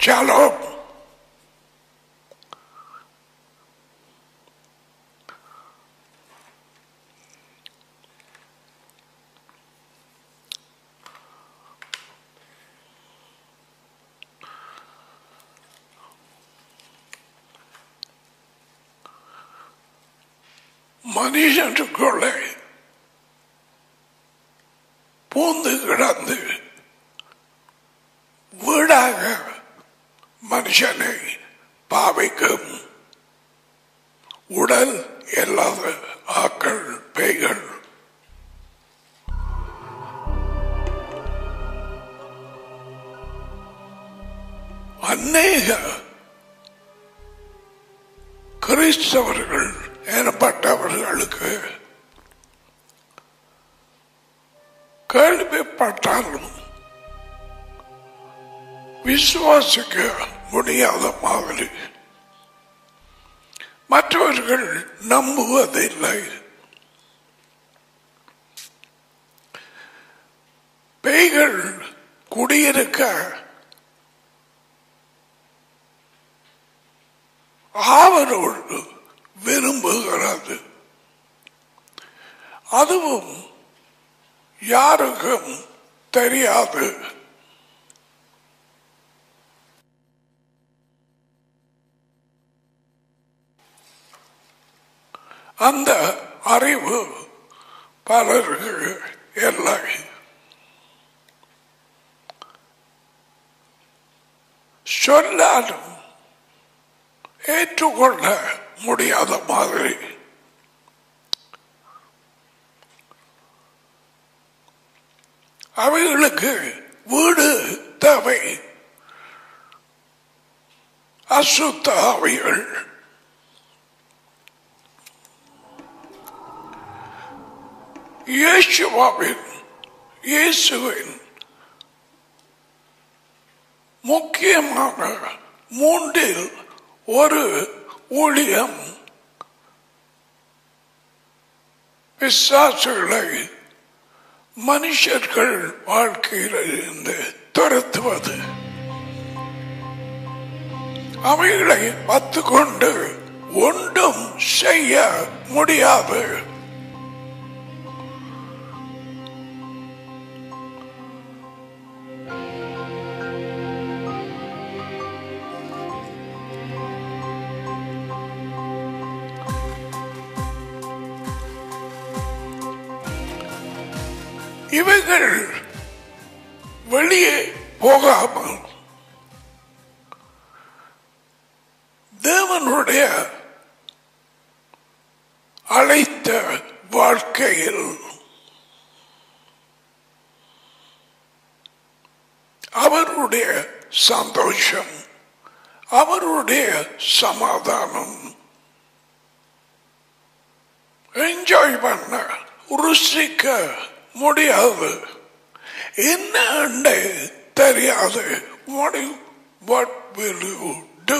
Shalom. மனுஷனுக்குள்ளே பூந்து கிடந்து வீடாக மனுஷனை பாவிக்கும் உடல் இல்லாத ஆக்கள் பேய்கள் அநேக கிறிஸ்தவர்கள் எனப்பட்டவர்களுக்கு கேள்விப்பட்டாலும் விசுவாசிக்க முடியாத மாதிரி மற்றவர்கள் நம்புவதில்லை பேய்கள் குடியிருக்க ஆவலோடு விரும்புகிறது அதுவும் யாருக்கும் தெரியாது அந்த அறிவு பலருக்கு இல்லை சொல்லாலும் ஏற்றுக்கொள்ள முடியாத மாதிரி அவைகளுக்கு வீடு தேவை அசுத்த அவைகள் இயேசுவாவின் இயேசுவின் முக்கியமான மூன்றில் ஒரு ஊழியம் விசுவாசிகளை மனுஷர்கள் வாழ்க்கையில் இருந்து துரத்துவது அவைகளை பத்து கொண்டு ஒன்றும் செய்ய முடியாது இவைகள் வெளியே போகாமல் தேவனுடைய அழைத்த வாழ்க்கையில் அவருடைய சந்தோஷம் அவருடைய சமாதானம் என்ஜாய் பண்ண ருசிக்க முடியாது என்ன தெரியாது what you- what will you do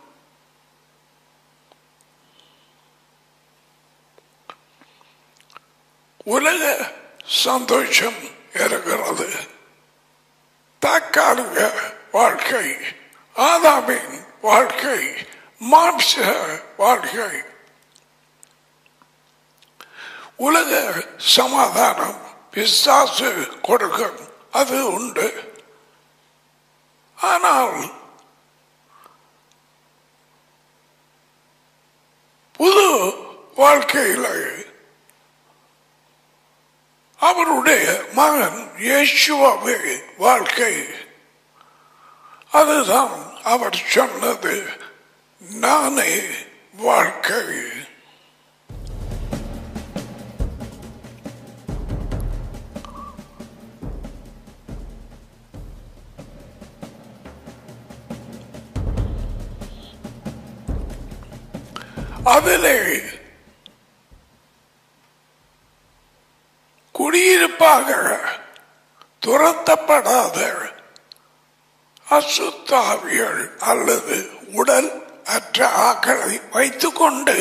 உலக சந்தோஷம் இருக்கிறது தற்காலிக வாழ்க்கை ஆதாமின் வாழ்க்கை மாம்ச வாழ்க்கை உலக சமாதானம் பிசாசு கொடுக்கும் அது உண்டு ஆனால் புது வாழ்க்கையில் அவருடைய மகன் இயேசுவாவே வாழ்க்கை அதுதான் அவர் சொன்னது நானே வாழ்க்கை அதிலே குடியிருப்பாக துரத்தப்படாத அசுத்தாவிகள் அல்லது உடல் அற்ற ஆக்களை வைத்துக்கொண்டு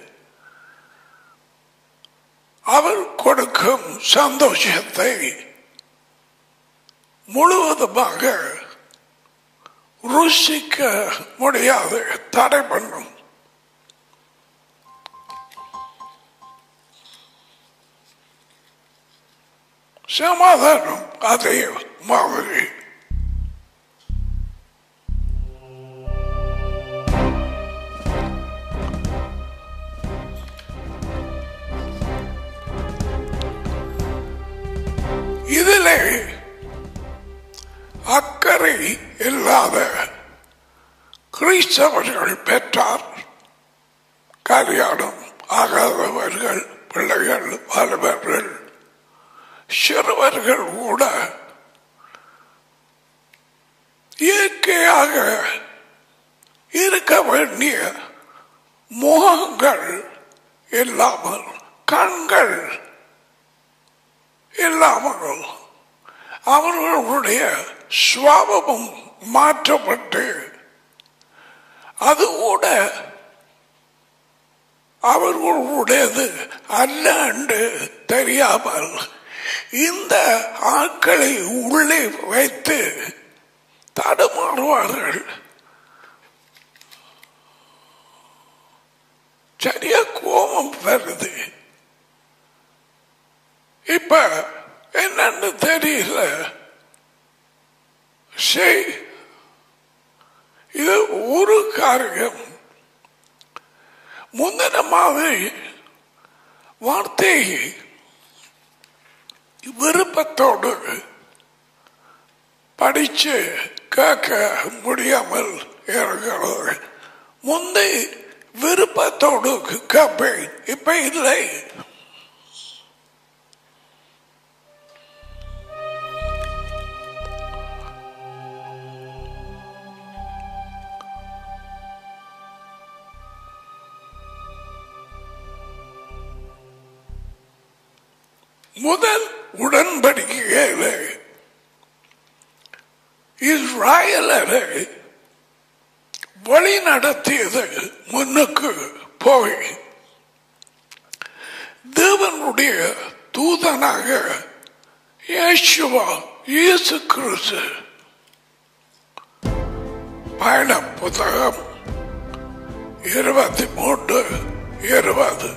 அவர் கொடுக்கும் சந்தோஷத்தை முழுவதுமாக ருசிக்க முடியாது தடை பண்ணும் சமாதானம் அதே மாதிரி இதிலே அக்கறை இல்லாத கிறிஸ்தவர்கள் பெற்றார் கல்யாணம் ஆகாதவர்கள் பிள்ளைகள் வாலிபர்கள் சிறுவர்கள் கூட இயற்கையாக இருக்க வேண்டிய முகங்கள் இல்லாமல் கண்கள் இல்லாமல் அவர்களுடைய சுவாபமும் மாற்றப்பட்டு அது கூட அவர்களுடையது அல்ல என்று தெரியாமல் இந்த ஆட்களை உள்ளே வைத்து தடுமாறுவார்கள் சரியா கோபம் வருது இப்ப என்னன்னு தெரியல செய் இது ஒரு காரியம் முந்தின மாதிரி வார்த்தை விருப்பத்தோடு படிச்சு கேட்க முடியாமல் இருக்கிறது முந்தை விருப்பத்தோடு கேட்பேன் இப்ப இல்லை முதல் உடன்படிக்கையிலே இஸ்ராயலரை வழி நடத்தியது முன்னுக்கு போய் தேவனுடைய தூதனாக இயேசுவா இயேசு கிறிஸ்து பயண புத்தகம் இருபத்தி மூன்று இருபது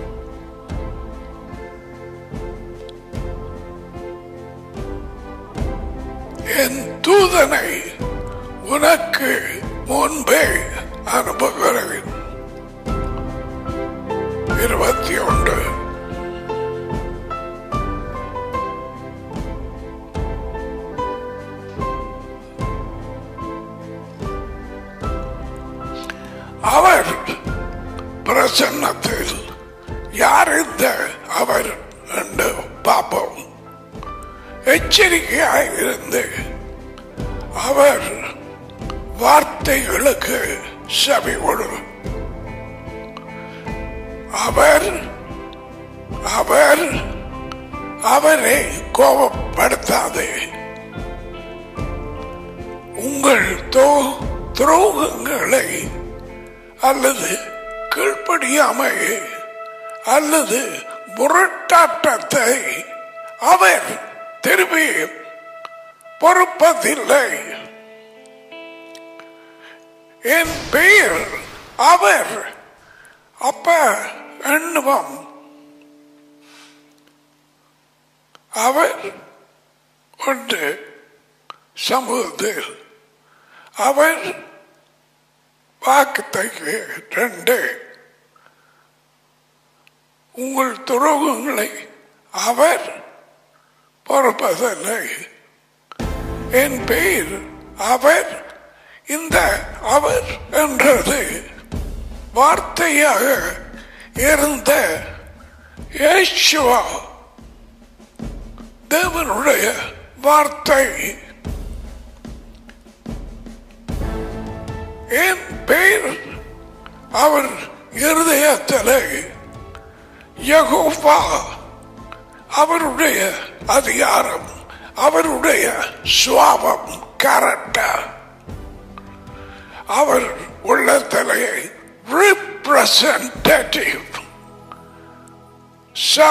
என் தூதனை உனக்கு முன்பே அனுப்புகிறேன் இருபத்தி ஒன்று அவர் பிரசன்னத்தில் யார் இந்த அவர் என்று பார்ப்போம் எச்சரிக்கையாக இருந்து அவர் வார்த்தைகளுக்கு செவி கொடு அவர் அவர் அவரை கோபப்படுத்தாதே உங்கள் தோ துரோகங்களை அல்லது கீழ்ப்படியாமையை அல்லது முரட்டாட்டத்தை அவர் திரும்பி பொறுப்பதில்லை என் பெயர் அவர் அப்ப எண்ணுவம் அவர் ஒன்று சமூகத்தில் அவர் வாக்குத்தைக்கு ரெண்டு உங்கள் துரோகங்களை அவர் பொறுப்பதில்லை என் பெயர் அவர் இந்த அவர் என்றது வார்த்தையாக இருந்த இயேசுவா தேவனுடைய வார்த்தை என் பெயர் அவர் இருதயத்திலே யகோவா அவருடைய அதிகாரம் அவருடைய சுவாபம் கரெக்டர் அவர் உள்ளத்திலே representative so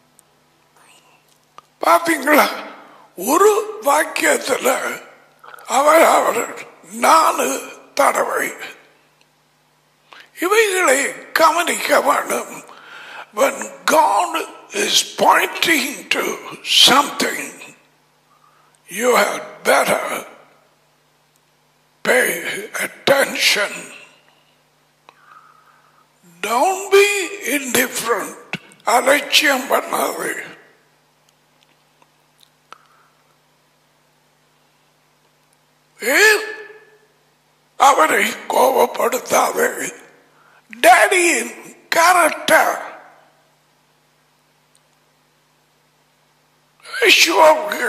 பாத்தீங்களா ஒரு வாக்கியத்துல அவர் அவர் நாலு தடவை இவைகளை கவனிக்க வேண்டும் when God is pointing to something you had better pay attention don't be indifferent அலட்சியம் பண்ணாது ஏன் அவரை கோபப்படுத்தாது டேடியின் கேரக்டர் யேசுவுக்கு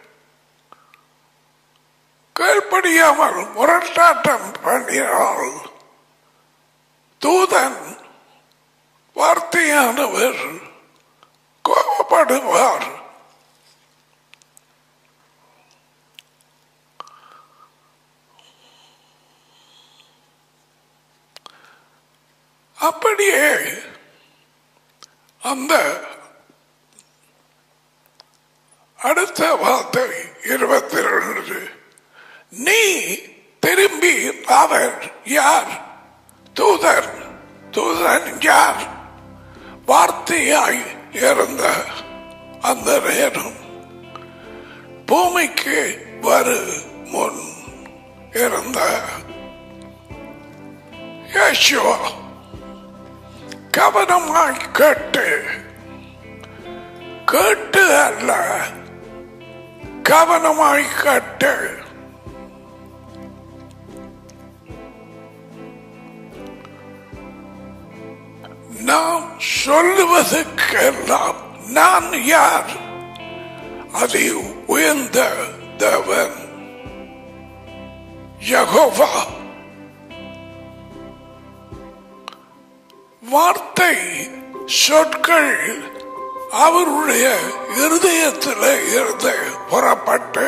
கீழ்ப்படியாமல் முரட்டாட்டம் பண்ணினால் தூதன் வார்த்தையானவர் கோபப்படுவார் அப்படியே அந்த அடுத்த வார்த்தை இருபத்தி ரெண்டு நீ திரும்பி அவர் யார் தூதர் தூதன் யார் வார்த்தையாய் இருந்த அந்த நேரம் பூமிக்கு வரு முன் இருந்த யேசுவா கவனமாய் கேட்டு கேட்டு அல்ல கவனமாய் கேட்டு நாம் சொல்லுவதற்கெல்லாம் நான் யார் அதை உயர்ந்த தேவன் யகோவா வார்த்தை சொற்கள் அவருடைய இருதயத்தில் இருந்து புறப்பட்டு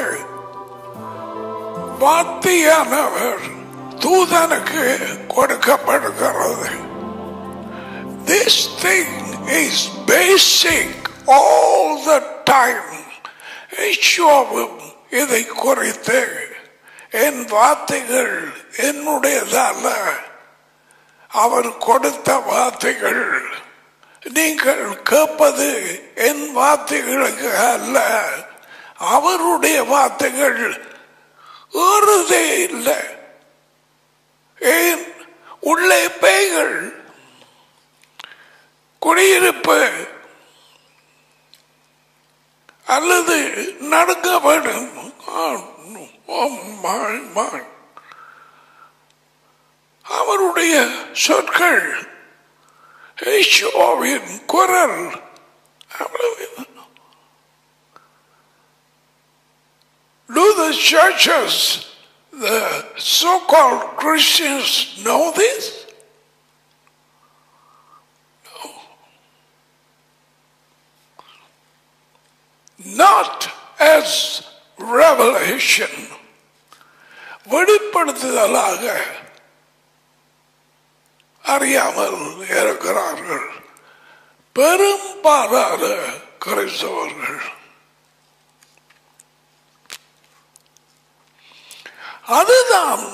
வார்த்தையானவர் தூதனுக்கு கொடுக்கப்படுகிறது This thing is basic all the time. ஈஸ்வரும் இதை குறித்து என் வார்த்தைகள் என்னுடையதல்ல அவர் கொடுத்த வார்த்தைகள் நீங்கள் கேட்பது என் வார்த்தைகளுக்கு அல்ல அவருடைய வார்த்தைகள் ஏறுதே இல்லை ஏன் உள்ளே பேய்கள் குடியிருப்பு அல்லது நடக்க வேண்டும் அவருடைய சொற்கள் ஈஸ்வரின் குரல் அவ்வளவு Do the churches, the so-called Christians know this? not as revelation வெளிப்படுத்துதலாக அறியாமல் இருக்கிறார்கள் பெரும்பாலான கிறிஸ்தவர்கள் அதுதான்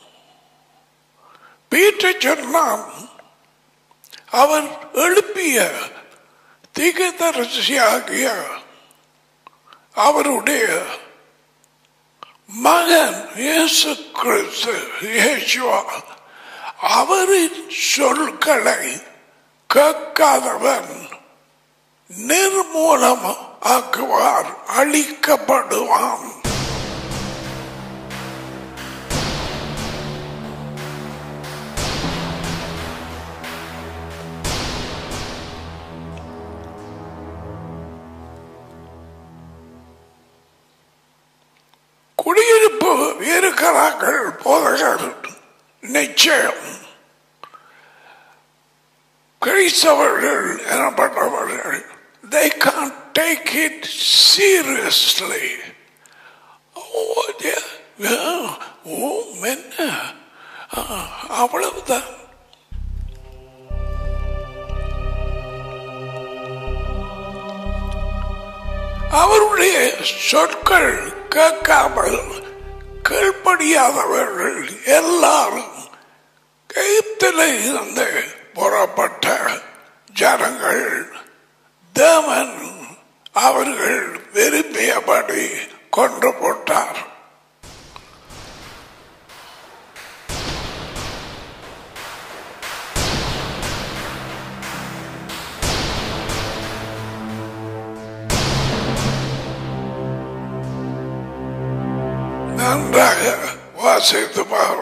பீட்ட சொன்னான் அவர் எழுப்பிய திகதரிசியாகிய அவருடைய மகன் இயேசு கிறிஸ்து இயேசுவா அவரின் சொற்களை கேட்காதவன் நிர்மூலம் ஆக்குவார் அழிக்கப்படுவான் குடியிருப்பு இருக்கிறார்கள் போதகர் நிச்சயம் கிறிஸ்தவர்கள் எனப்பட்டவர்கள் they can't take it seriously O, yeah, yeah, ஓ என்ன ஆ, அவ்வளவுதான் அவருடைய சொற்கள் கேட்காமல் கீழ் கீழ்ப்படியாதவர்கள் எல்லாரும் எகிப்தில் இருந்து புறப்பட்ட ஜனங்கள் தேவன் அவர்கள் விரும்பியபடி கொன்று போட்டார் நன்றாக வாசித்து பார்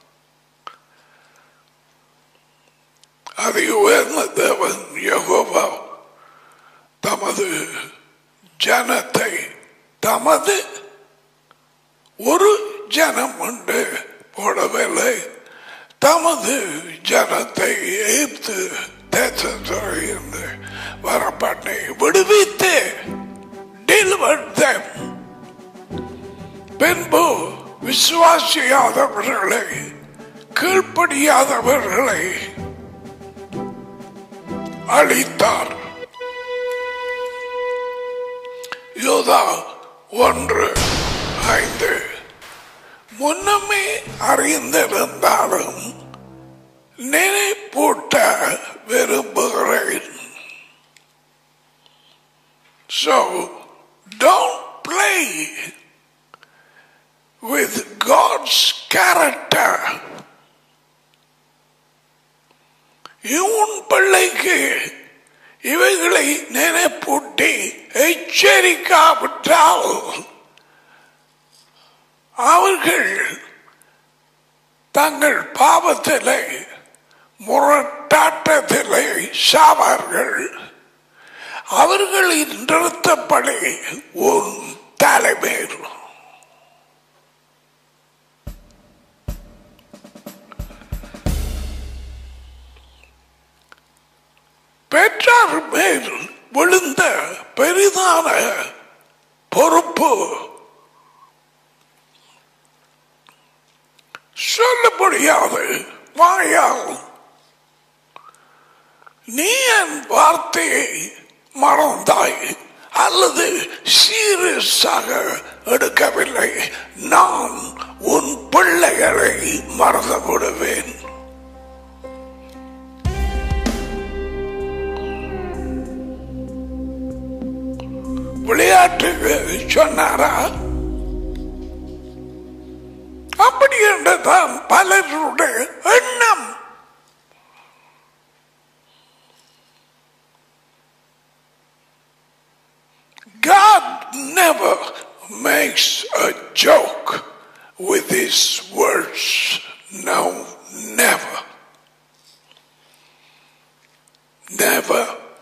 அது உயர்ந்த தேவன் யெகோவா தமது ஜனத்தை தமது ஒரு ஜனம் உண்டு போடவில்லை தமது ஜனத்தை எய்த்து தேசத்திலிருந்து வரப்பண்ணி விடுவித்து டெலிவர் them பின்பு விசுவாசியாதவர்களை கீழ்ப்படியாதவர்களை அழித்தார் யோதா ஒன்று ஐந்து முன்னமே அறிந்திருந்தாலும் நினைப்பூட்ட விரும்புகிறேன் So don't play with God's character. இவன் பிள்ளைக்கு இவைகளை நினைப்பூட்டி எச்சரிக்காவிட்டால் அவர்கள் தங்கள் பாவத்திலே முரட்டாட்டத்திலே சாவார்கள் அவர்களின் நிறுத்தப்படி உன் தலைமையில் பெற்றார் மேல் விழுந்த பெரிதான பொறுப்பு சொல்ல முடியாது வாயால் நீ என் வார்த்தையை மறந்தாய் அல்லது சீரியஸாக எடுக்கவில்லை நான் உன் பிள்ளைகளை மறந்து விடுவேன் விளையாட்டுக்கு சொன்னாரா அப்படி என்றுதான் பலருடைய எண்ணம் God never makes a joke with his words. No, never. Never.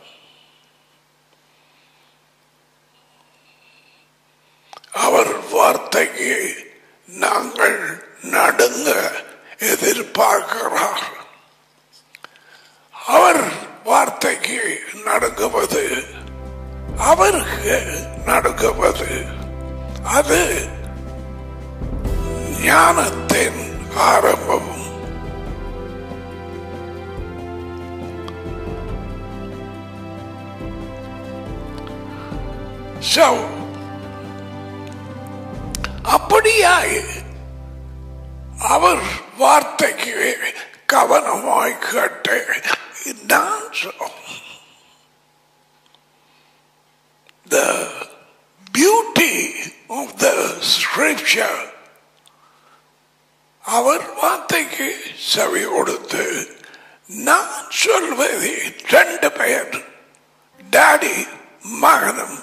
அவர் வார்த்தைக்கு நாங்கள் நடுங்க எதிர்பார்க்கிறார் அவர் வார்த்தைக்கு நடுங்குவது அவருக்கு நடுங்குவது அது ஞானத்தின் ஆரம்பம் So, அப்படியாய் அவர் வார்த்தைக்கு கவனமாய் கேட்டு நான் சொ- the beauty of the scripture அவர் வார்த்தைக்கு செவி கொடுத்து நான் சொல்வது ரெண்டு பேர் டாடி மகனும்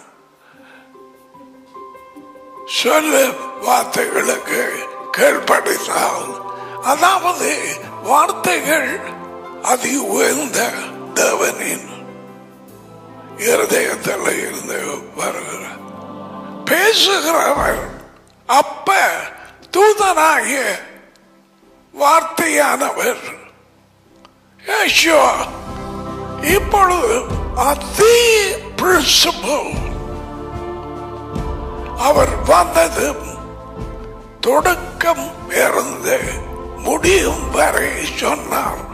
சொல்ல வார்த்தைகளுக்கு கீழ்ப்படித்தால் அதாவது வார்த்தைகள் அதி உயர்ந்த தேவனின் இருதயத்தில் இருந்து வருகிற பேசுகிறவர் அப்ப தூதனாகிய வார்த்தையானவர் யெகோவா இப்பொழுது அதே பிரின்சிபல் அவர் வந்தது தொடக்கம் இருந்து முடியும் வரை சொன்னார்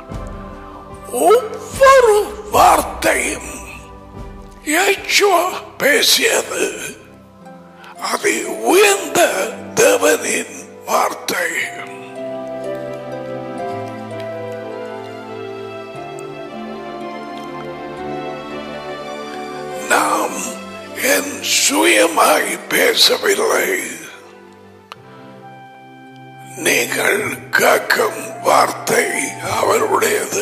ஒவ்வொரு வார்த்தையும் யெகோவா பேசியது அது உயர்ந்த தேவனின் வார்த்தை நாம் என் சுயமாய் பேசவில்லை நீங்கள் கேட்கும் வார்த்தை அவருடையது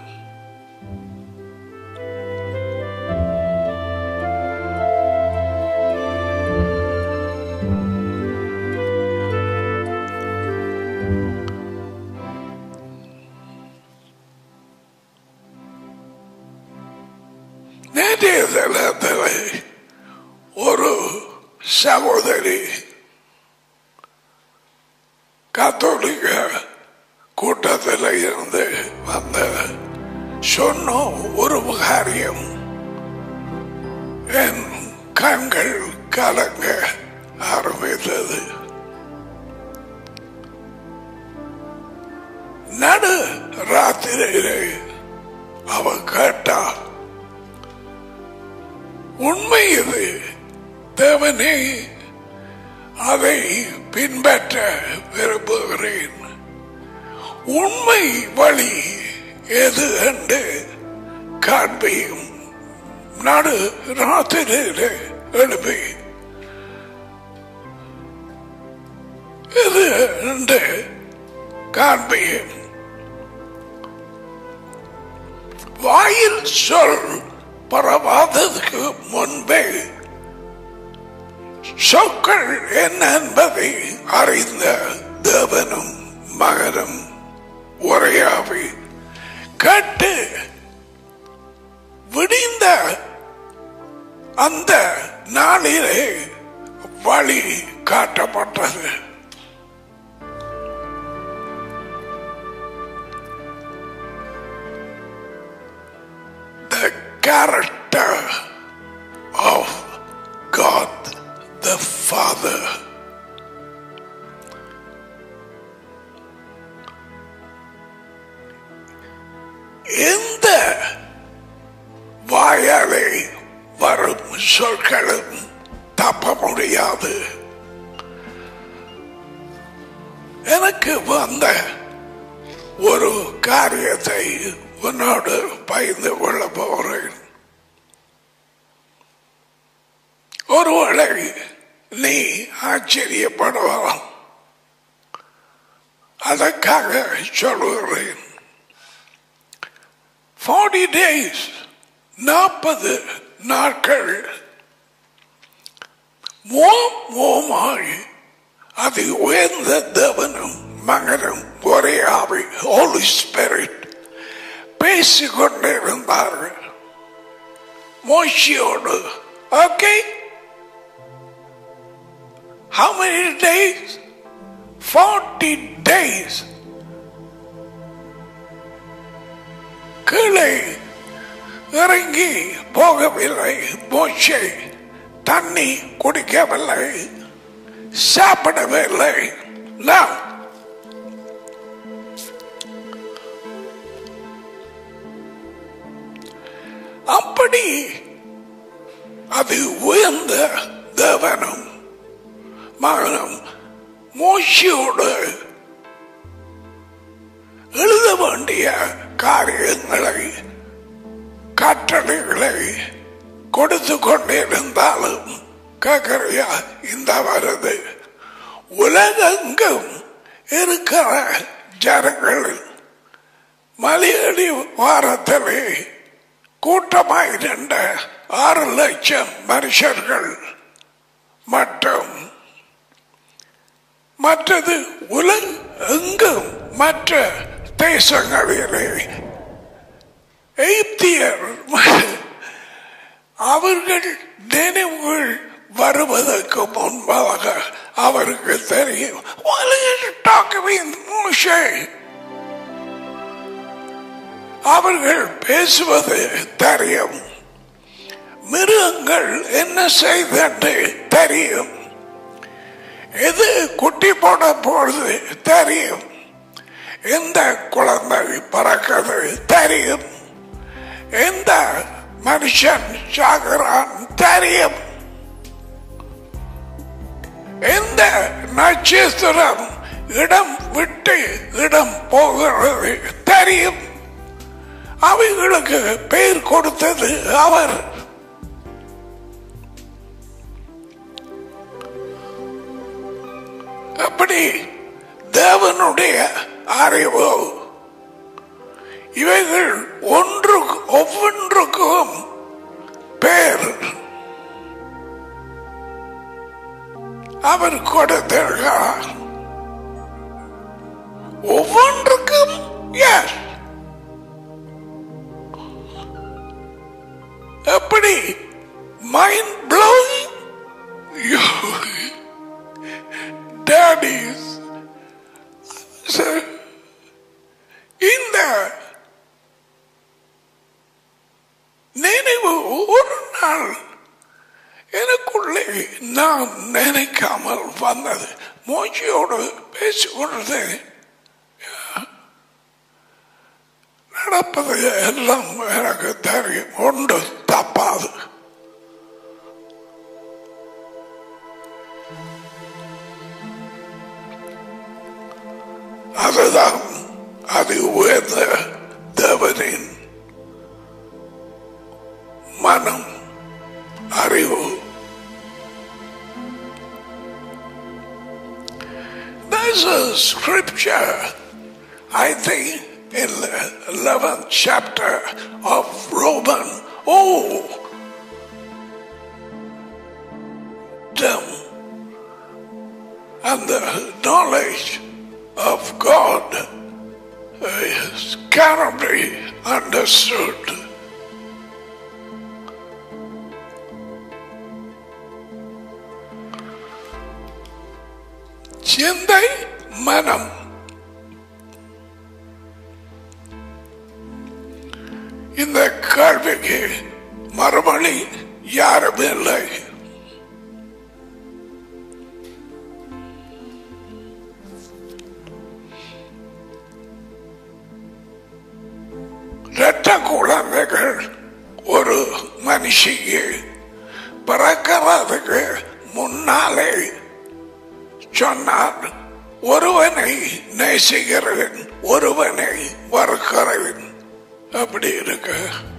நேற்றைய தினத்தில் ஒரு சகோதரி கத்தோலிக்க கூட்டத்தில் இருந்து வந்த சொன்ன ஒரு காரியம் என் கண்கள் கலங்க ஆரம்பித்தது நடு ராத்திரியிலே அவ கேட்டா உண்மை இது தேவனே அதை பின்பற்ற விரும்புகிறேன் உண்மை வழி எது என்று காண்பியும் நடு ராத்திரியிலே எழுப்பி எது என்று காண்பியும் வாயில் சொல் பரவாததுக்கு முன்பே சொற்கள் என்ன என்பதை அறிந்த தேவனும் மகனும் உரையாவி கேட்டு விடிந்த அந்த நாளிலே வழி காட்டப்பட்டது the character of God the Father. எந்த வாயாலே வரும் சொற்களும் தப்ப முடியாது எனக்கு வந்த ஒரு காரியத்தை உன்னோடு பகிர்ந்து கொள்ள போகிறேன் ஒருவேளை நீ ஆச்சரியப்படலாம் அதற்காக சொல்லுகிறேன் ஃபார்ட்டி டேஸ் நாற்பது நாட்கள் மோம் மோமாய் அது உயர்ந்த தேவனும் மகனும் ஒரே ஆவி ஹோலி ஸ்பிரிட் பேசிக்கொண்டிருந்தார்கள் மோஷியோடு okay How many days? Forty days. கீழே இறங்கி போகவில்லை மோச்சை தண்ணி குடிக்கவில்லை சாப்பிடவில்லை Now, அப்படி அது உயர்ந்த தேவனும் மகனும் மோசியோடு எழுத வேண்டிய காரியங்களை கட்டளைகளை கொடுத்து கொண்டிருந்தாலும் கேட்கறியா இந்த வருது உலகெங்கும் இருக்கிற ஜனங்கள் மலையடி வாரத்திலே கூட்டமாய் நின்ற ஆறு லட்சம் மனுஷர்கள் மற்றும் மற்றது உலக எங்கும் மற்ற தேசங்களிலே எய்த்தியர் அவர்கள் நினைவுகள் வருவதற்கு முன்பாக அவருக்கு தெரியும் டாக்குவின் மூஷை அவர்கள் பேசுவது தெரியும் மிருகங்கள் என்ன செய்தென்று தெரியும் எது குட்டி போட போறது தெரியும் எந்த குழந்தை பறக்கிறது தெரியும் எந்த மனுஷன் சாகுறான் தெரியும் எந்த நட்சத்திரம் இடம் விட்டு இடம் போகிறது தெரியும் அவைகளுக்கு பெயர் கொடுத்தது அவர் அப்படி தேவனுடைய அறிவு இவைகள் ஒன்று ஒவ்வொன்றுக்கும் பேர் அவர் கொடுத்திருக்கிறார் ஒவ்வொன்றுக்கும் யார் எப்படி மைண்ட் ப்ளோயிங் டேடிஸ் இந்த நினைவு ஒரு நாள் எனக்குள்ளே நான் நினைக்காமல் வந்தது மூச்சியோடு பேசிக்கொண்டது நடப்பது எல்லாம் எனக்கு தெரியும் ஒன்று தப்பாது அதுதான் அது உயர்ந்த தேவனின் மனம் அறிவு There's a scripture, I think, in the 11th chapter of Roman. Oh, them and the knowledge of God is cannot be understood. சிந்தை மனம் இந்த கேள்விக்கு மறுமொழி யாரும் இல்லை இரட்ட குழந்தைகள் ஒரு மனுஷிக்கு பிறக்கிறதுக்கு முன்னாலே சொன்னார் ஒருவனை நேசிக்கிறவன் ஒருவனை வறுக்கிறவன் அப்படி இருக்கு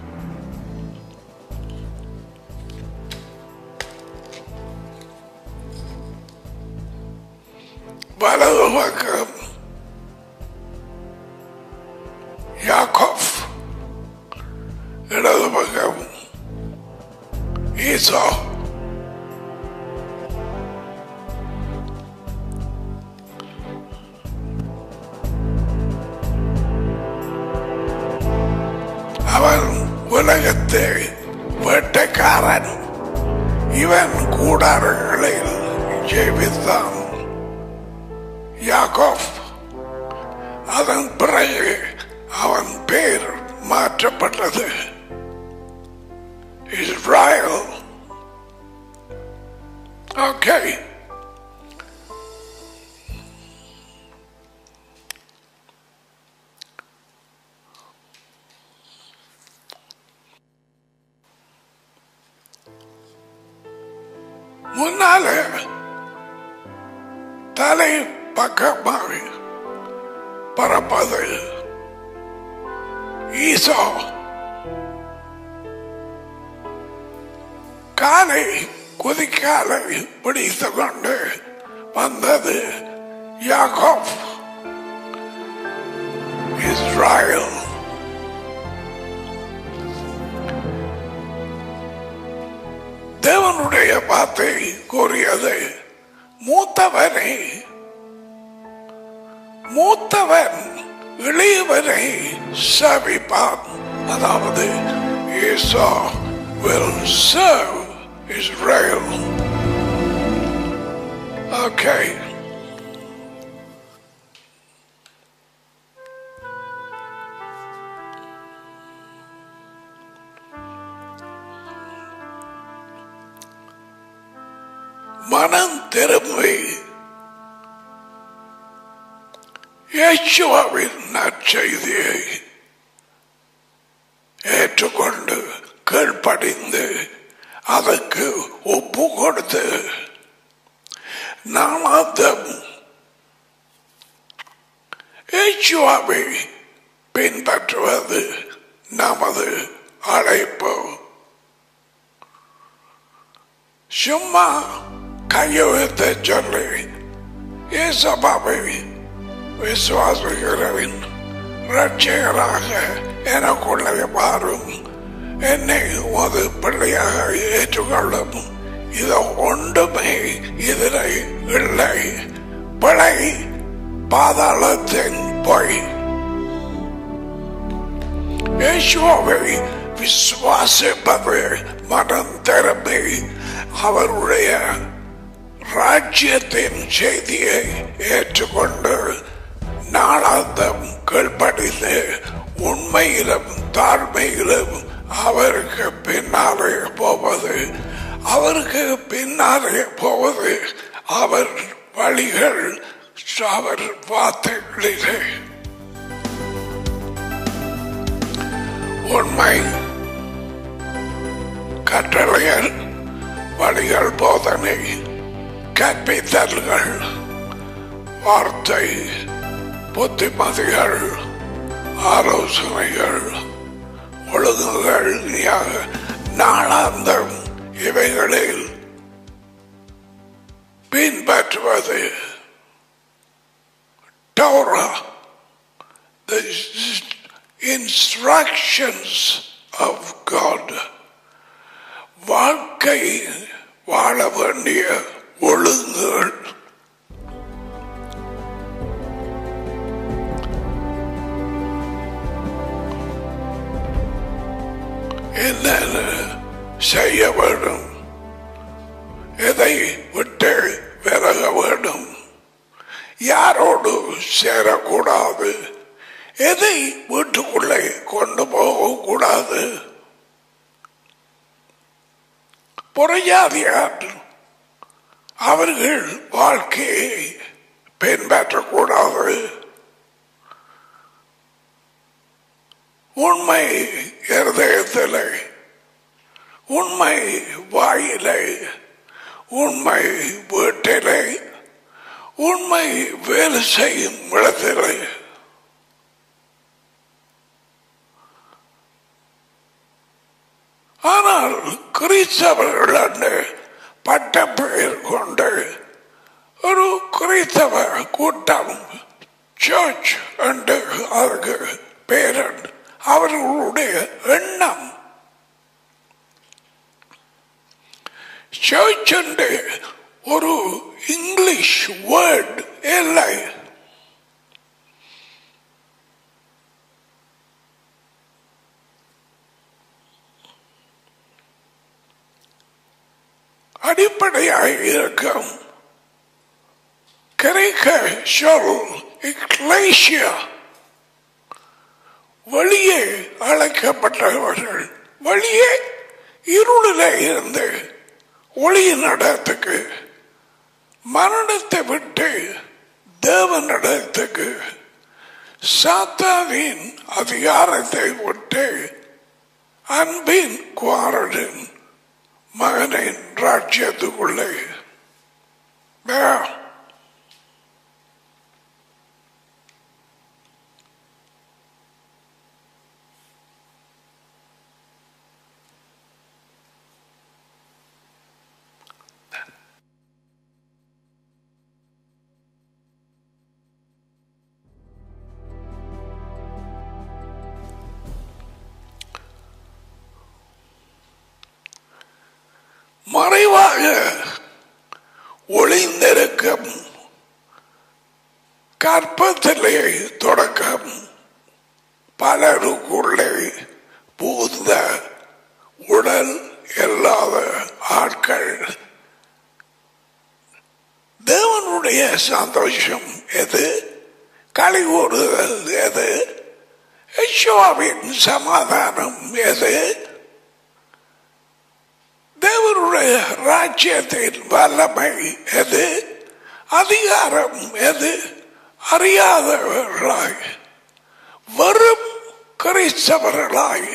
வலது பக்கம் யாக்கோப் இடது பக்கம் ஈசோ அவன் உலகத்தை வேட்டைக்காரன் இவன் கூடாரங்களில் ஜெயித்தான் யாக்கோப் அதன் பிறகு அவன் பேர் மாற்றப்பட்டது இஸ்ராயல் ஓகே முன்னால தலை பக்கமாக பறப்பது ஈசோ காலை குதிக்காலை பிடித்து கொண்டு வந்தது யாக்கோப் இஸ்ராயல் தேவனுடைய வார்த்தை கூறியது மூத்தவனை மூத்தவன் இளையவனை சபிப்பான் அதாவது ஈசா will serve Israel. Okay. மனம் திரும்பி இயேசுவின் நற்செய்தியை ஏற்றுக்கொண்டு கீழ்ப்படிந்து அதற்கு ஒப்பு கொடுத்து நாளாந்தம் ஏச்சுவாவை பின்பற்றுவது நமது அழைப்பு சும்மா கையெழுத்த சொல்லி ஏசபாவை விசுவாசிக்கிறவன் ரட்சகராக எனக்குள்ளே மாறும் என்னை ஒரு பிள்ளையாக ஏற்றுக்கொள்ளும் இது ஒன்றுமே இதில் இல்லை பிழை பாதாளத்தின் பொய் இயேசுவை விசுவாசிப்பது மனம் திரும்பி அவருடைய ராஜ்யத்தின் செய்தியை ஏற்றுக்கொண்டு நாளாந்தம் கீழ்ப்படிந்து உண்மையிலும் தாழ்மையிலும் அவருக்கு பின்னாலே போவது அவருக்கு பின்னாலே போவது அவர் வழிகள் அவர் வார்த்தைகளிலே உண்மை கட்டளைகள் வழிகள் போதனை கற்பித்தல்கள் வார்த்தை புத்திமதிகள் ஆலோசனைகள் ஒழுங்குகள் யாக- நாளாந்தம் இவைகளில் பின்பற்றுவது Torah, the instructions of God. வாழ்க்கை வாழ வேண்டிய ஒழுங்குகள் என்னென்ன செய்ய வேண்டும் எதை விட்டு விலக வேண்டும் யாரோடு சேரக்கூடாது எதை வீட்டுக்குள்ளே கொண்டு போகக்கூடாது புறஜாதியார் அவர்கள் வாழ்க்கையை பின்பற்றக்கூடாது உண்மை இருதயத்திலே உண்மை வாயிலே உண்மை வீட்டிலே உண்மை வேலை செய்யும் இடத்திலே ஆனால் கிறிஸ்தவர்கள் என்று பட்ட பெயர் கொண்டு ஒரு கிறிஸ்தவ கூட்டம் சர்ச் என்று அதுக்கு பேரன் அவர்களுடைய எண்ணம் சர்ச் என்று ஒரு இங்கிலீஷ் வேர்ட் இல்லை அடிப்படையாக இருக்கும் கிரேக்க சொல் இக்லேசியா வெளியே அழைக்கப்பட்டவர்கள் வெளியே இருளிலே இருந்து ஒளியின் இடத்துக்கு மரணத்தை விட்டு தேவனிடத்துக்கு சாத்தாவின் அதிகாரத்தை விட்டு அன்பின் குவாரனின் மகனின் ராஜ்யத்துக்குள்ளே Yeah. மறைவாக ஒளிந்திருக்கும் கற்பத்திலே தொடக்கம் பலருக்குள்ளே பூந்த உடல் இல்லாத ஆட்கள் தேவனுடைய சந்தோஷம் எது களி கூறுதல் எது யெகோவாவின் சமாதானம் எது தேவனுடைய ராஜ்யத்தின் வல்லமை எது அதிகாரம் எது அறியாதவர்களாய் வரும் கிறிஸ்தவர்களாய்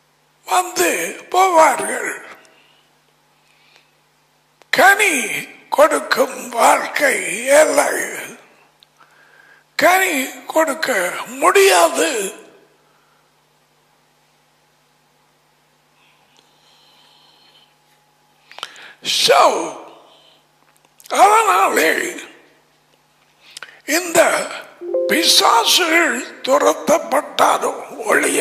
வந்து போவார்கள் கனி கொடுக்கும் வாழ்க்கை இல்லை கனி கொடுக்க முடியாது So, அதனாலே இந்த பிசாசுகள் துரத்தப்பட்டாலும் ஒழிய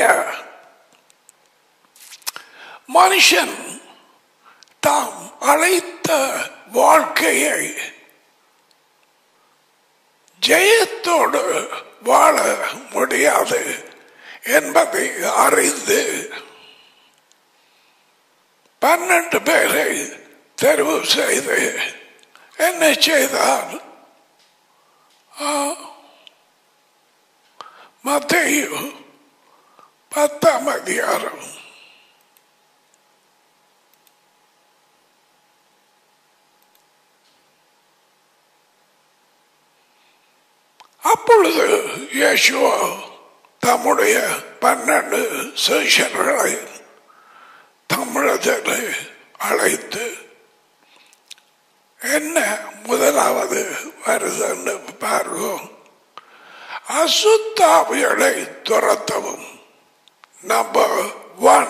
மனுஷன் தாம் அழைத்த வாழ்க்கையை ஜெயத்தோடு வாழ முடியாது என்பதை அறிந்து பன்னெண்டு பேரை தெரிவு செய்து என்ன செய்தார் மத்தையு பத்தாம் அதிகாரம் அப்பொழுது இயேசுவா தம்முடைய பன்னெண்டு சேஷர்களை தமிழத்தில் அழைத்து என்ன முதலாவது வருதுன்னு பாருவோம் அசுத்தாவிகளை துரத்தவும் நம்பர் ஒன்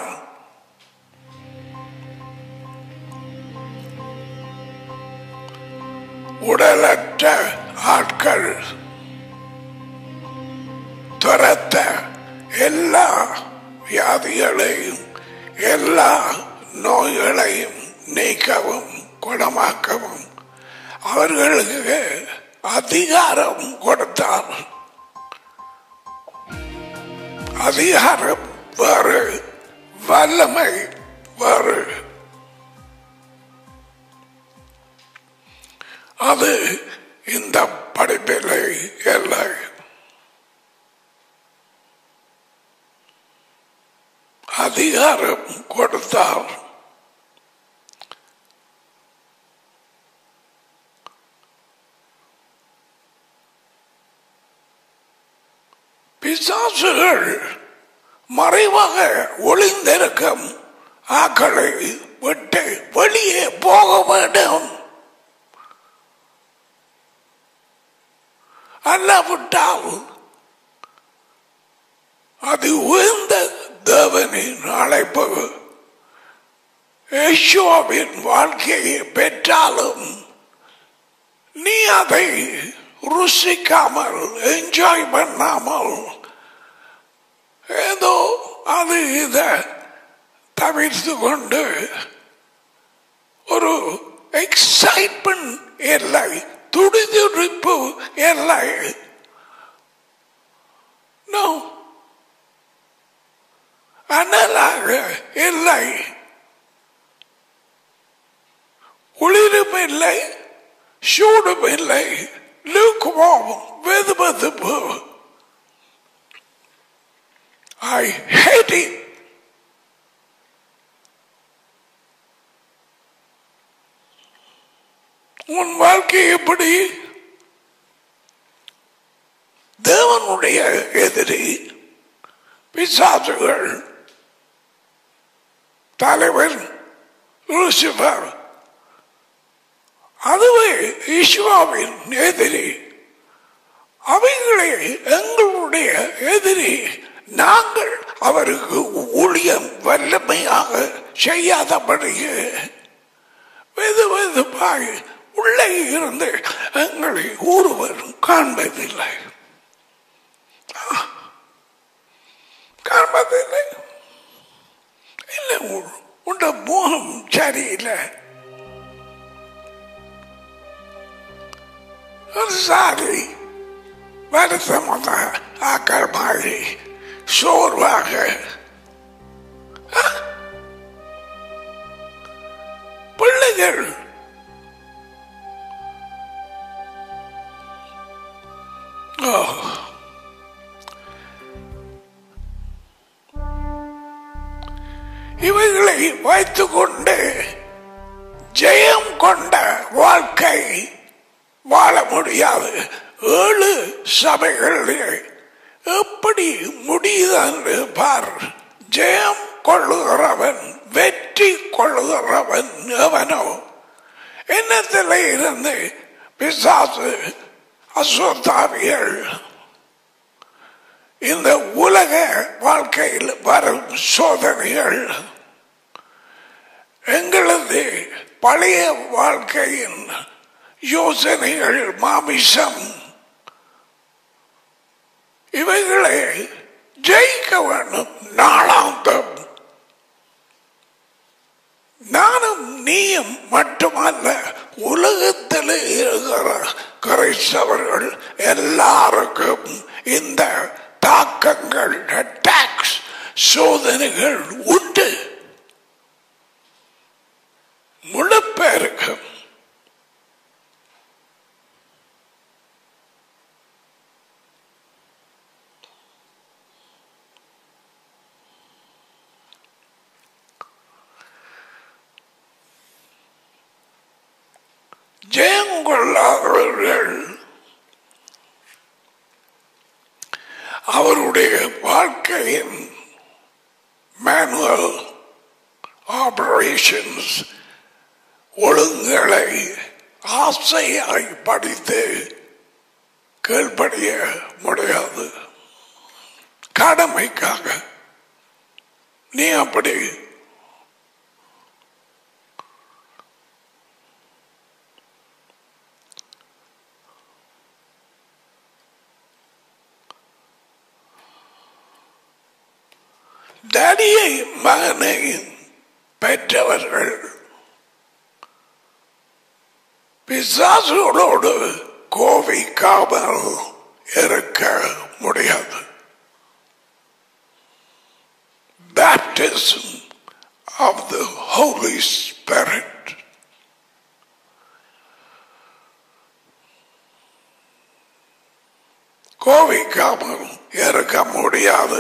உடலற்ற ஆட்கள் துரத்த எல்லா வியாதிகளையும் எல்லா நோய்களையும் நீக்கவும் குணமாக்கவும் அவர்களுக்கு அதிகாரம் கொடுத்தார் அதிகாரம் வேறு வல்லமை வேறு அது இந்த படிப்பிலை இல்லை அதிகாரம் கொடுத்தார் பிசாசுகள் மறைவாக ஒளிந்திருக்கும் ஆக்களை விட்டு வெளியே போக வேண்டும் அல்லாவிட்டால் அது உயர்ந்த தேவனின் அழைப்பு யேசுவாவின் வாழ்க்கையை பெற்றாலும் நீ அதை ருசிக்காமல் என்ஜாய் பண்ணாமல் ஏதோ அது இத தவிர்த்து கொண்டு ஒரு எக்ஸைட்மெண்ட் இல்லை துடிதுடிப்பு இல்லை நோ அனலாக இல்லை குளிரும் இல்லை சூடும் இல்லை lukewarm வெது வெதுப்பு I hate it. உன் வாழ்க்கை எப்படி தேவனுடைய எதிரி பிசாசுகள் தலைவர் லூசிபர் அதுவே ஈஸ்வாவின் எதிரி அவைகளே எங்களுடைய எதிரி நாங்கள் அவருக்கு ஊழியம் வல்லமையாக செய்யாதபடியே வெது வெதுப்பாய் உள்ளே இருந்து எங்களை ஒருவரும் காண்பதில்லை காண்பதில்லை இல்லை உண்ட முகம் சரியில்லை ஒரு சாரி வருத்தமாக ஆக்கள் மாதிரி சோர்வாக பிள்ளைகள் இவைகளை வைத்துக் கொண்டு ஜெயம் கொண்ட வாழ்க்கை வாழ முடியாது ஏழு சபைகளிலே எப்படி முடியுது பார் ஜெயம் கொள்ளுகிறவன் வெற்றி கொள்ளுகிறவன் எவனோ எண்ணத்தில் இருந்து பிசாசு அஸ்வத்தாவிகள் இந்த உலக வாழ்க்கையில் வரும் சோதனைகள் எங்களது பழைய வாழ்க்கையின் யோசனைகள் மாமிசம் இவைகளை ஜெயிக்க வேண்டும் நாளாந்தம் நானும் நீயும் மட்டுமல்ல உலகத்தில் இருக்கிற கிரைஸ்தவர்கள் எல்லாருக்கும் இந்த தாக்கங்கள் அட்டாக்ஸ் சோதனைகள் உண்டு முழு பேருக்கும் ஜெயங்கொள்ளாதவர்கள் அவருடைய வாழ்க்கையின் மேனுவல் ஆபரேஷன்ஸ் ஒழுங்குகளை ஆசையாய் படித்து கீழ்படிய முடியாது கடமைக்காக நீ அப்படி தடியை மகனை பெற்றவர்கள் பிசாசுகளோடு கோவிக்காமல் இருக்க முடியாது baptism of the Holy Spirit. கோவிக்காமல் இருக்க முடியாது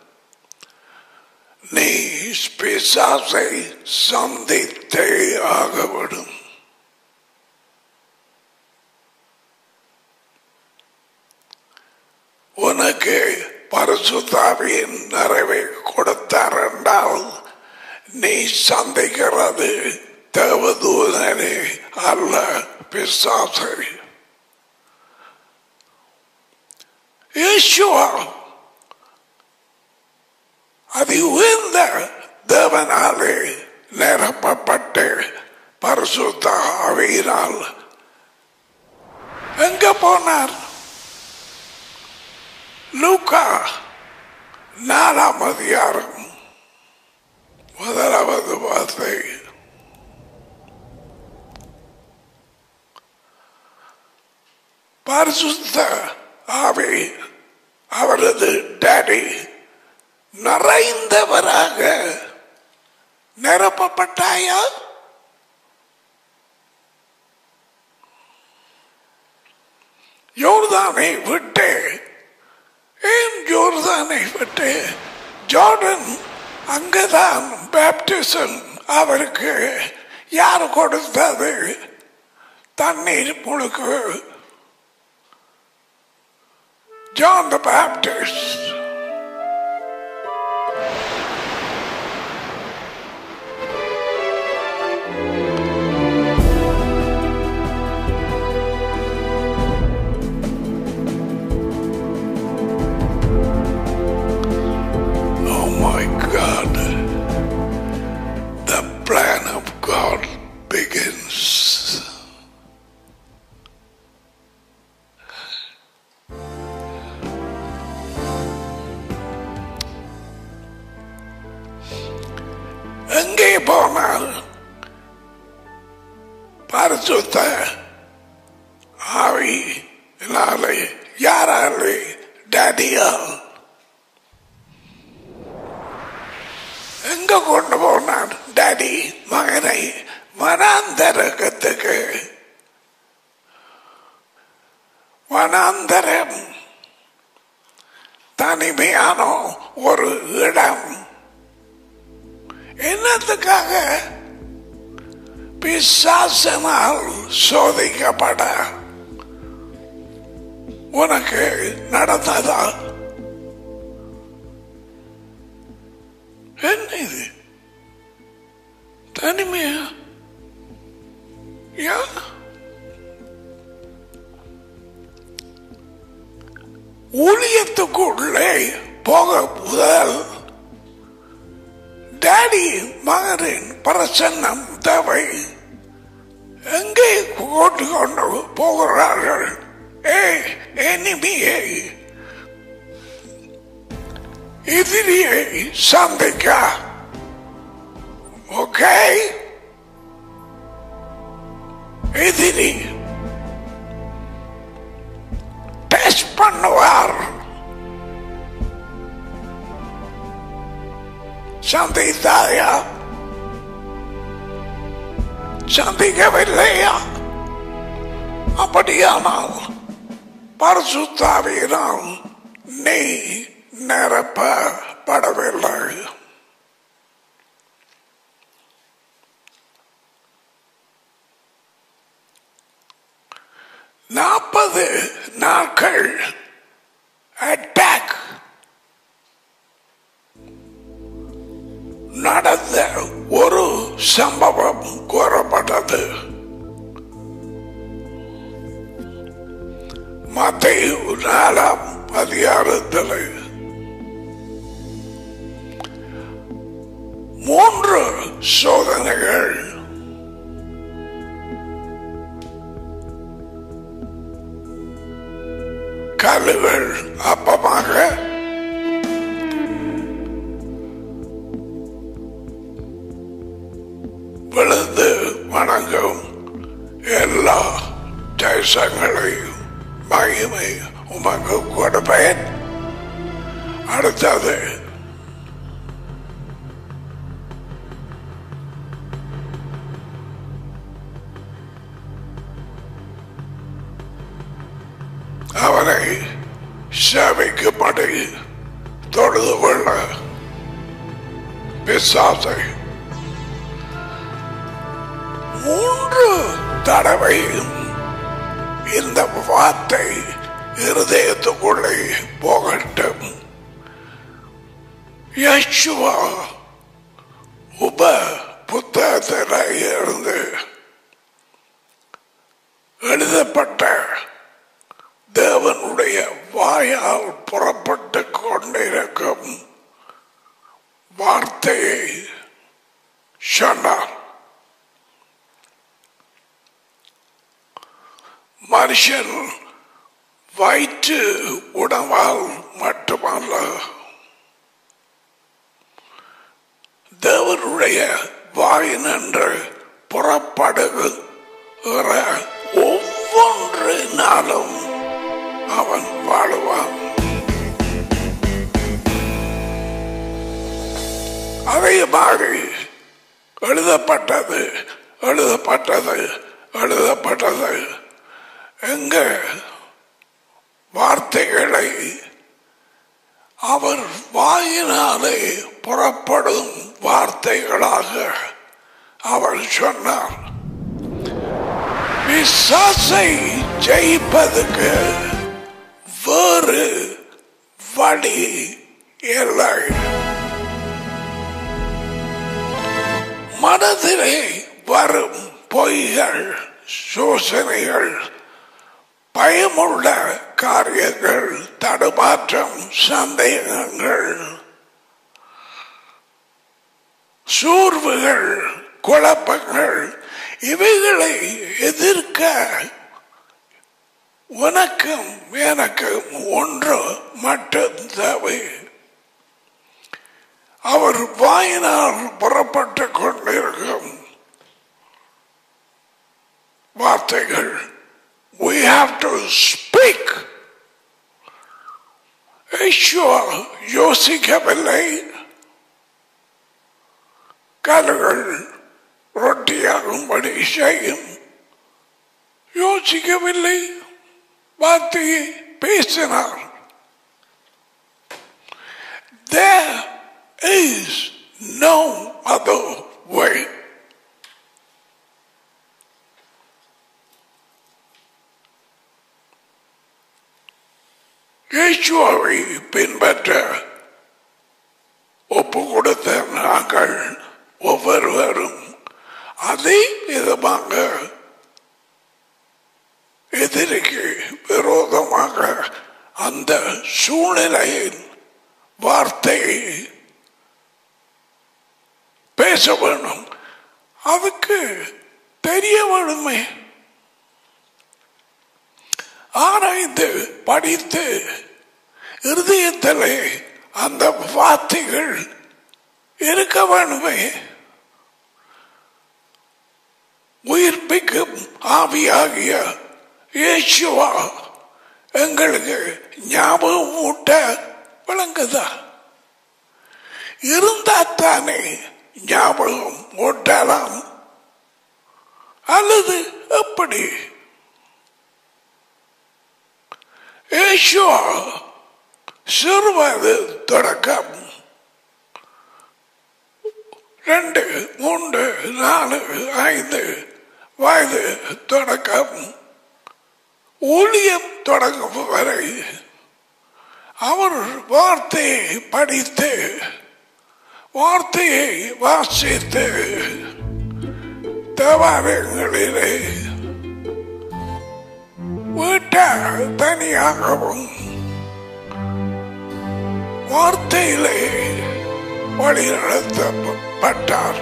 நீ பிசாசை சந்தித்தே ஆகவிடும் உனக்கு பரிசுத்தாவியின் நிறைவை கொடுத்தார் என்றால் நீ சந்திக்கிறது தேவதூதனே அல்ல பிசாசை யேசுவா அது உயர்ந்த தேவனாலே நிரப்பப்பட்டு பரிசுத்த ஆவியினால் எங்க போனார் லூக்கா நாலாம் அதிகாரம் முதலாவது வார்த்தை பரிசுத்த ஆவி அவரது டாடி நிறைந்தவராக நிரப்பப்பட்டாயா யோர்தானை விட்டு ஏன் யோர்தானை விட்டு ஜார்டன் அங்கதான் பேப்டிசம் அவருக்கு யார் கொடுத்தது தண்ணீர் முழுக்கு John the Baptist. Oh my God. The plan of God begins. எங்கே போனால் பரிசுத்த ஆவி நாளை யாராலே டேடியால் எங்க கொண்டு போனான் டாடி மகனை வனாந்தரகத்துக்கு வனாந்தரம் தனிமையான ஒரு இடம் என்னத்துக்காக பிசாசனால் சோதிக்கப்பட உனக்கு நடந்ததா என்ன இது தனிமையா யா ஊழியத்துக்குள்ளே போக முதல் டாடி மகனின் பிரசன்னம் தேவை எங்கே கூட்டு கொண்டு போகிறார்கள் ஏ எனிமியை எதிரியை சந்திக்க ஓகே எதிரி டெஸ்ட் பண்ணுவார் சந்தித்தாயா சந்திக்கவில்லையா அப்படியானால் பரிசுத்தாவியினால் நீ நிரப்பப்படவில்லை நாற்பது நாட்கள் அட்டாக் நடந்த ஒரு சம்பவம் கூறப்பட்டது மத்திய நாலாம் அதிகாரத்தில் மூன்று சோதனைகள் கல்லுகள் அப்பமாக விழுந்து வணங்கும் எல்லா தேசங்களையும் மகிமை உமக்கு கொடுப்பேன் அடுத்தது அவனை சேவைக்கும்படி தொழுது கொள்ள பிசாசை மூன்று தடவையும் இந்த வார்த்தை இருதயத்துக்குள்ளே போகட்டும் யசுவா உப புத்தகத்தில் இருந்து எழுதப்பட்ட தேவனுடைய வாயால் புறப்பட்டு கொண்டிருக்கும் வார்த்தையை சொன்னார் மனுஷன் வயிற்று உணவால் மட்டுமல்ல தேவனுடைய வாயினன்று புறப்படுகிற ஒவ்வொன்று நாளும் அவன் வாழுவான் அதே மாதிரி எழுதப்பட்டது எழுதப்பட்டது எழுதப்பட்டது எங்க வார்த்தைகளை அவர் வாயினாலே புறப்படும் வார்த்தைகளாக அவர் சொன்னார் விசாசை ஜெயிப்பதுக்கு வேறு வழி இல்லை மனதிலே வரும் பொய்கள் சோசனைகள் பயமுள்ள காரியங்கள் தடுமாற்றம் சந்தேகங்கள் சூர்வுகள் குழப்பங்கள் இவைகளை எதிர்க்க உனக்கும் எனக்கும் ஒன்று மட்டும் தேவை அவர் வாயினால் புறப்பட்டு கொண்டிருக்கும் வார்த்தைகள் we have to speak Jehovah யோசிக்கவில்லை கல்லுகள் ரொட்டியாகும்படி செய்யும் யோசிக்கவில்லை வார்த்தையை பேசினார் There is no other way. இயேசுவை பின்பற்ற ஒப்பு கொடுத்த நாங்கள் ஒவ்வொருவரும் அதே விதமாக எதிரிக்கு விரோதமாக அந்த சூழ்நிலையில் வார்த்தையை பேச வேணும் அதுக்கு தெரிய வேணுமே ஆராய்ந்து படித்து இருதயத்திலே அந்த வார்த்தைகள் இருக்க வேணுமே உயிர்ப்பிக்கும் ஆவியாகிய இயேசுவா எங்களுக்கு ஞாபகம் ஊட்ட விளங்குதா இருந்தா தானே ஞாபகம் ஊட்டலாம் அல்லது எப்படி இயேசுவா சிறுவயது தொடக்கம் ரெண்டு மூன்று நாலு ஐந்து வயது தொடக்கம் ஊழியம் தொடங்கும் வரை அவர் வார்த்தையை படித்து வார்த்தையை வாசித்து தேவாலயங்களிலே வீட்டார் தனியாகவும் வார்த்தையிலே வழிநடத்தப்பட்டார்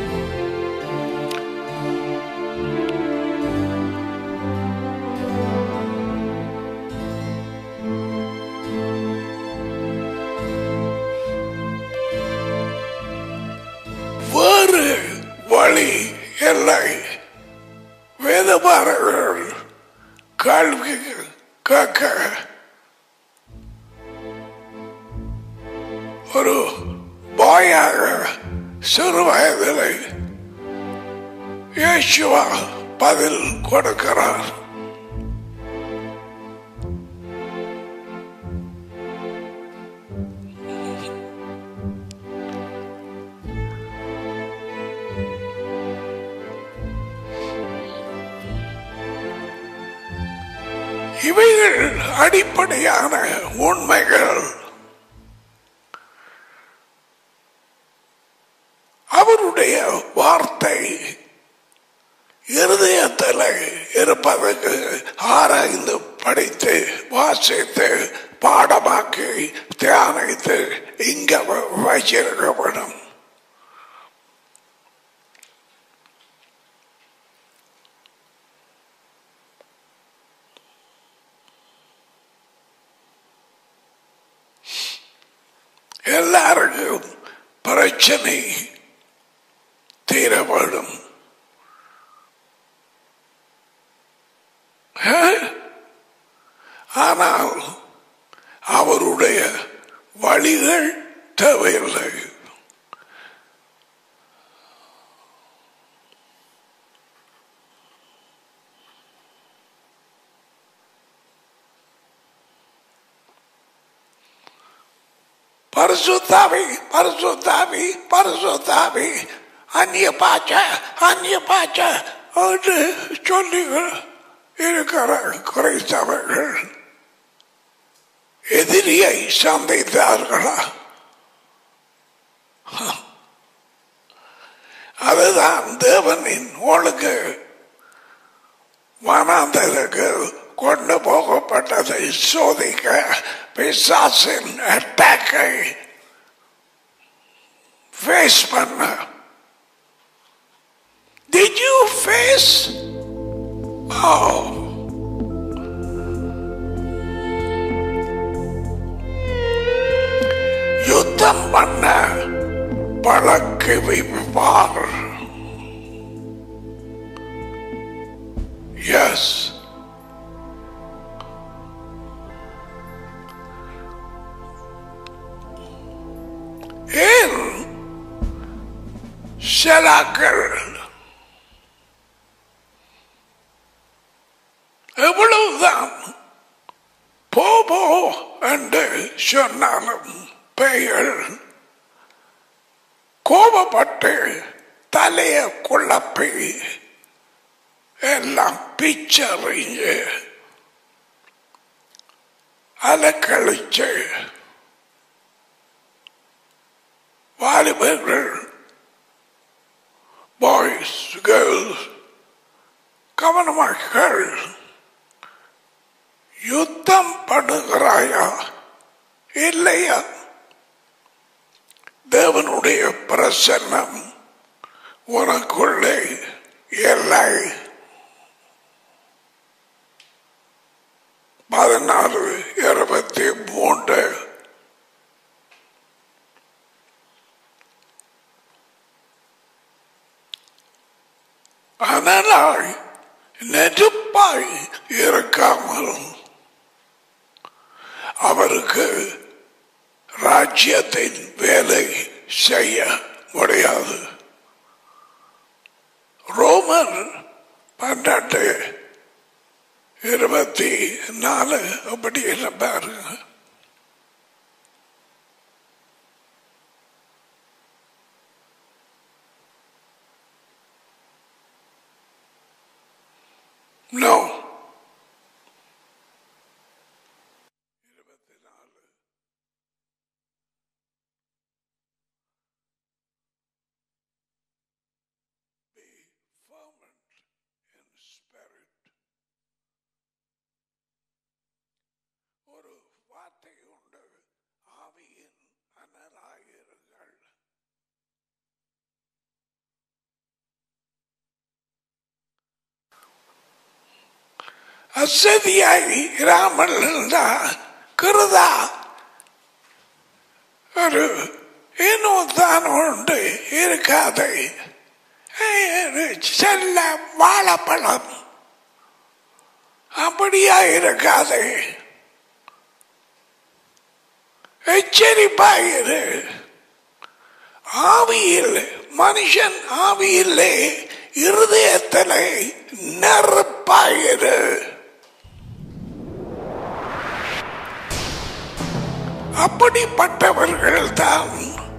வேறு வழி இல்லை வேதபாரர்கள் கல்வி கேட்க ஒரு பாயாக சிறு வயதில் இயேசுவா பதில் கொடுக்கிறார் இவைகள் அடிப்படையான உண்மைகள் அவருடைய வார்த்தை இருதயத்தில் இருப்பதற்கு ஆராய்ந்து படித்து வாசித்து பாடமாக்கி தியானித்து இங்க வச்சிருக்கப்படும் எல்லாருக்கும் பிரச்சனை தீரப்படும் ஆனால் அவருடைய வழிகள் தேவையில்லை பரிசுத்தாவி பரிசுத்தாவி பரிசுத்தாவி அந்நிய பாச்ச அந்நிய பாச்ச என்று சொல்லி இருக்கிற குறைத்தவர்கள் எதிரியை சந்தித்தார்களா அதுதான் தேவனின் ஒழுங்கு வனாந்தருக்கு கொண்டு போகப்பட்டதை சோதிக்க பிசாசின் அட்டாக்கை ஃபேஸ் பண்ண Did you face? Oh. யுத்தம் பண்ண பழக்கு வைப்பார் எஸ் ஏன் சிலாக்கள் எவ்வளவுதான் போ போ என்று சொன்னாலும் பெயர் கோபப்பட்டு தலைய குழப்பி எல்லாம் பிச்சறிஞ்சு அலக்கழிச்சு வாலிபர்கள் பாய்ஸ் கேர்ள்ஸ் கவனமாக யுத்தம் பண்ண பண்ணுகிறாயா இல்லையா தேவனுடைய பிரசன்னம் உனக்குள்ளே இல்லை பதினாறு இருபத்தி மூன்று அதனால் நெருப்பாய் இருக்காமல் அவருக்கு ராஜ்யத்தின் வேலை செய்ய முடியாது ரோமர் பன்னெண்டு இருபத்தி நாலு அப்படி என்ன பாருங்க No. இருபத்தி நாலு Be fervent in spirit. ஒரு வார்த்தை உண்டு ஆவியின் அனலாயிருங்கள் அசதியாய் இராமல் இருந்தா கிருதா ஒரு இன்னும் தான் உண்டு இருக்காது ஒரு செல்ல வாழைப்பழம் அப்படியா இருக்காது எச்சரிப்பாயிரு ஆவியில் மனுஷன் ஆவியிலே இருதயத்திலே நெருப்பாயிரு அப்படிப்பட்டவர்கள் தான்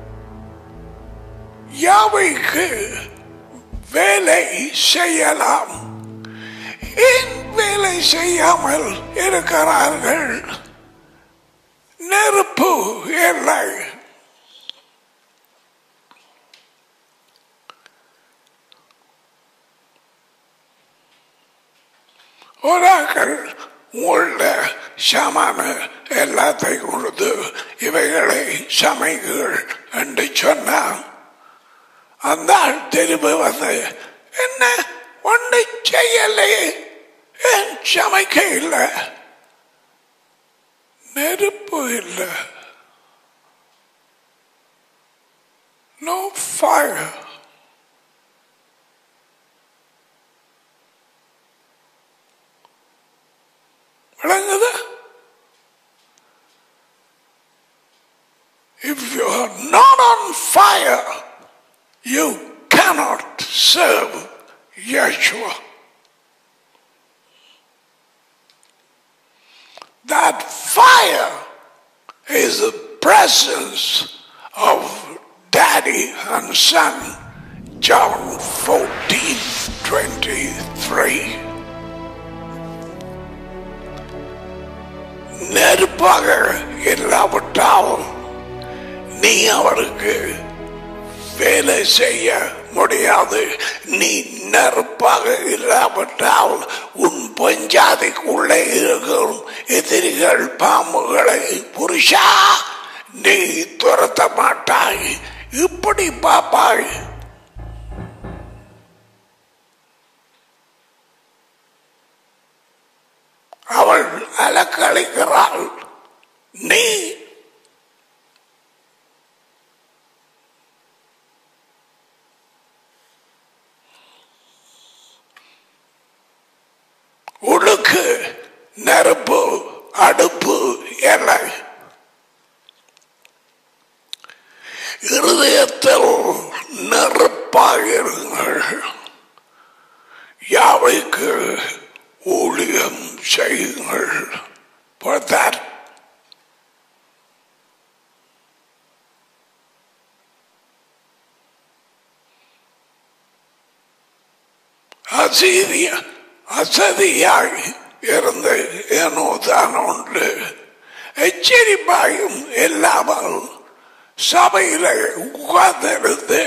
யாவைக்கு வேலை செய்யலாம் ஏன் வேலை செய்யாமல் இருக்கிறார்கள் நெருப்பு இல்லை ஒராக்கள் உள்ள சாமான எல்லாத்தையும் கொடுத்து இவைகளை சமைகள் என்று சொன்னான் அந்த ஆள் திரும்பி வந்து என்ன ஒன்று செய்யலையே ஏன் சமைக்க இல்லை நெருப்பு இல்லை நோ ஃபயர் விளங்குதா If you are not on fire, you cannot serve Yeshua. That fire is the presence of daddy and son. John 14 23. நெருப்பாக இல்லாவிட்டால் நீ அவருக்கு வேலை செய்ய முடியாது நீ நெருப்பாக இல்லாவிட்டால் உன் பஞ்சாதிக்குள்ளே இருக்கும் எதிரிகள் பாம்புகளை புருஷா நீ துரத்த மாட்டாய் இப்படி பாப்பாய் அவள் அலக்களிக்கிறாள் நீ உடுக்கு நெருப்பு அடுப்பு என இருதயத்தில் நெருப்பாகிறீர்கள் யாவைக்கு ஊழியம் செய்யுங்கள் For that அசீதிய அசதியாய் இருந்து ஏனோ தான் உண்டு எச்சரிப்பாயும் இல்லாமல் சபையில உட்கார்ந்திருந்து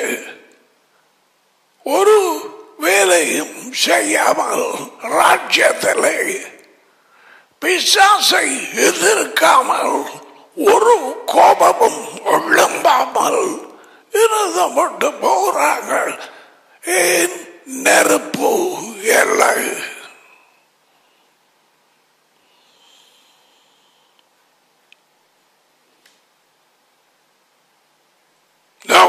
ஒரு வேலையும் செய்யாமல் ராஜ்யத்திலே பிசாசை எதிர்க்காமல் ஒரு கோபமும் எழும்பாமல் இருந்தப்பட்டு போகிறாங்க ஏன் நெருப்பு எல்லை No.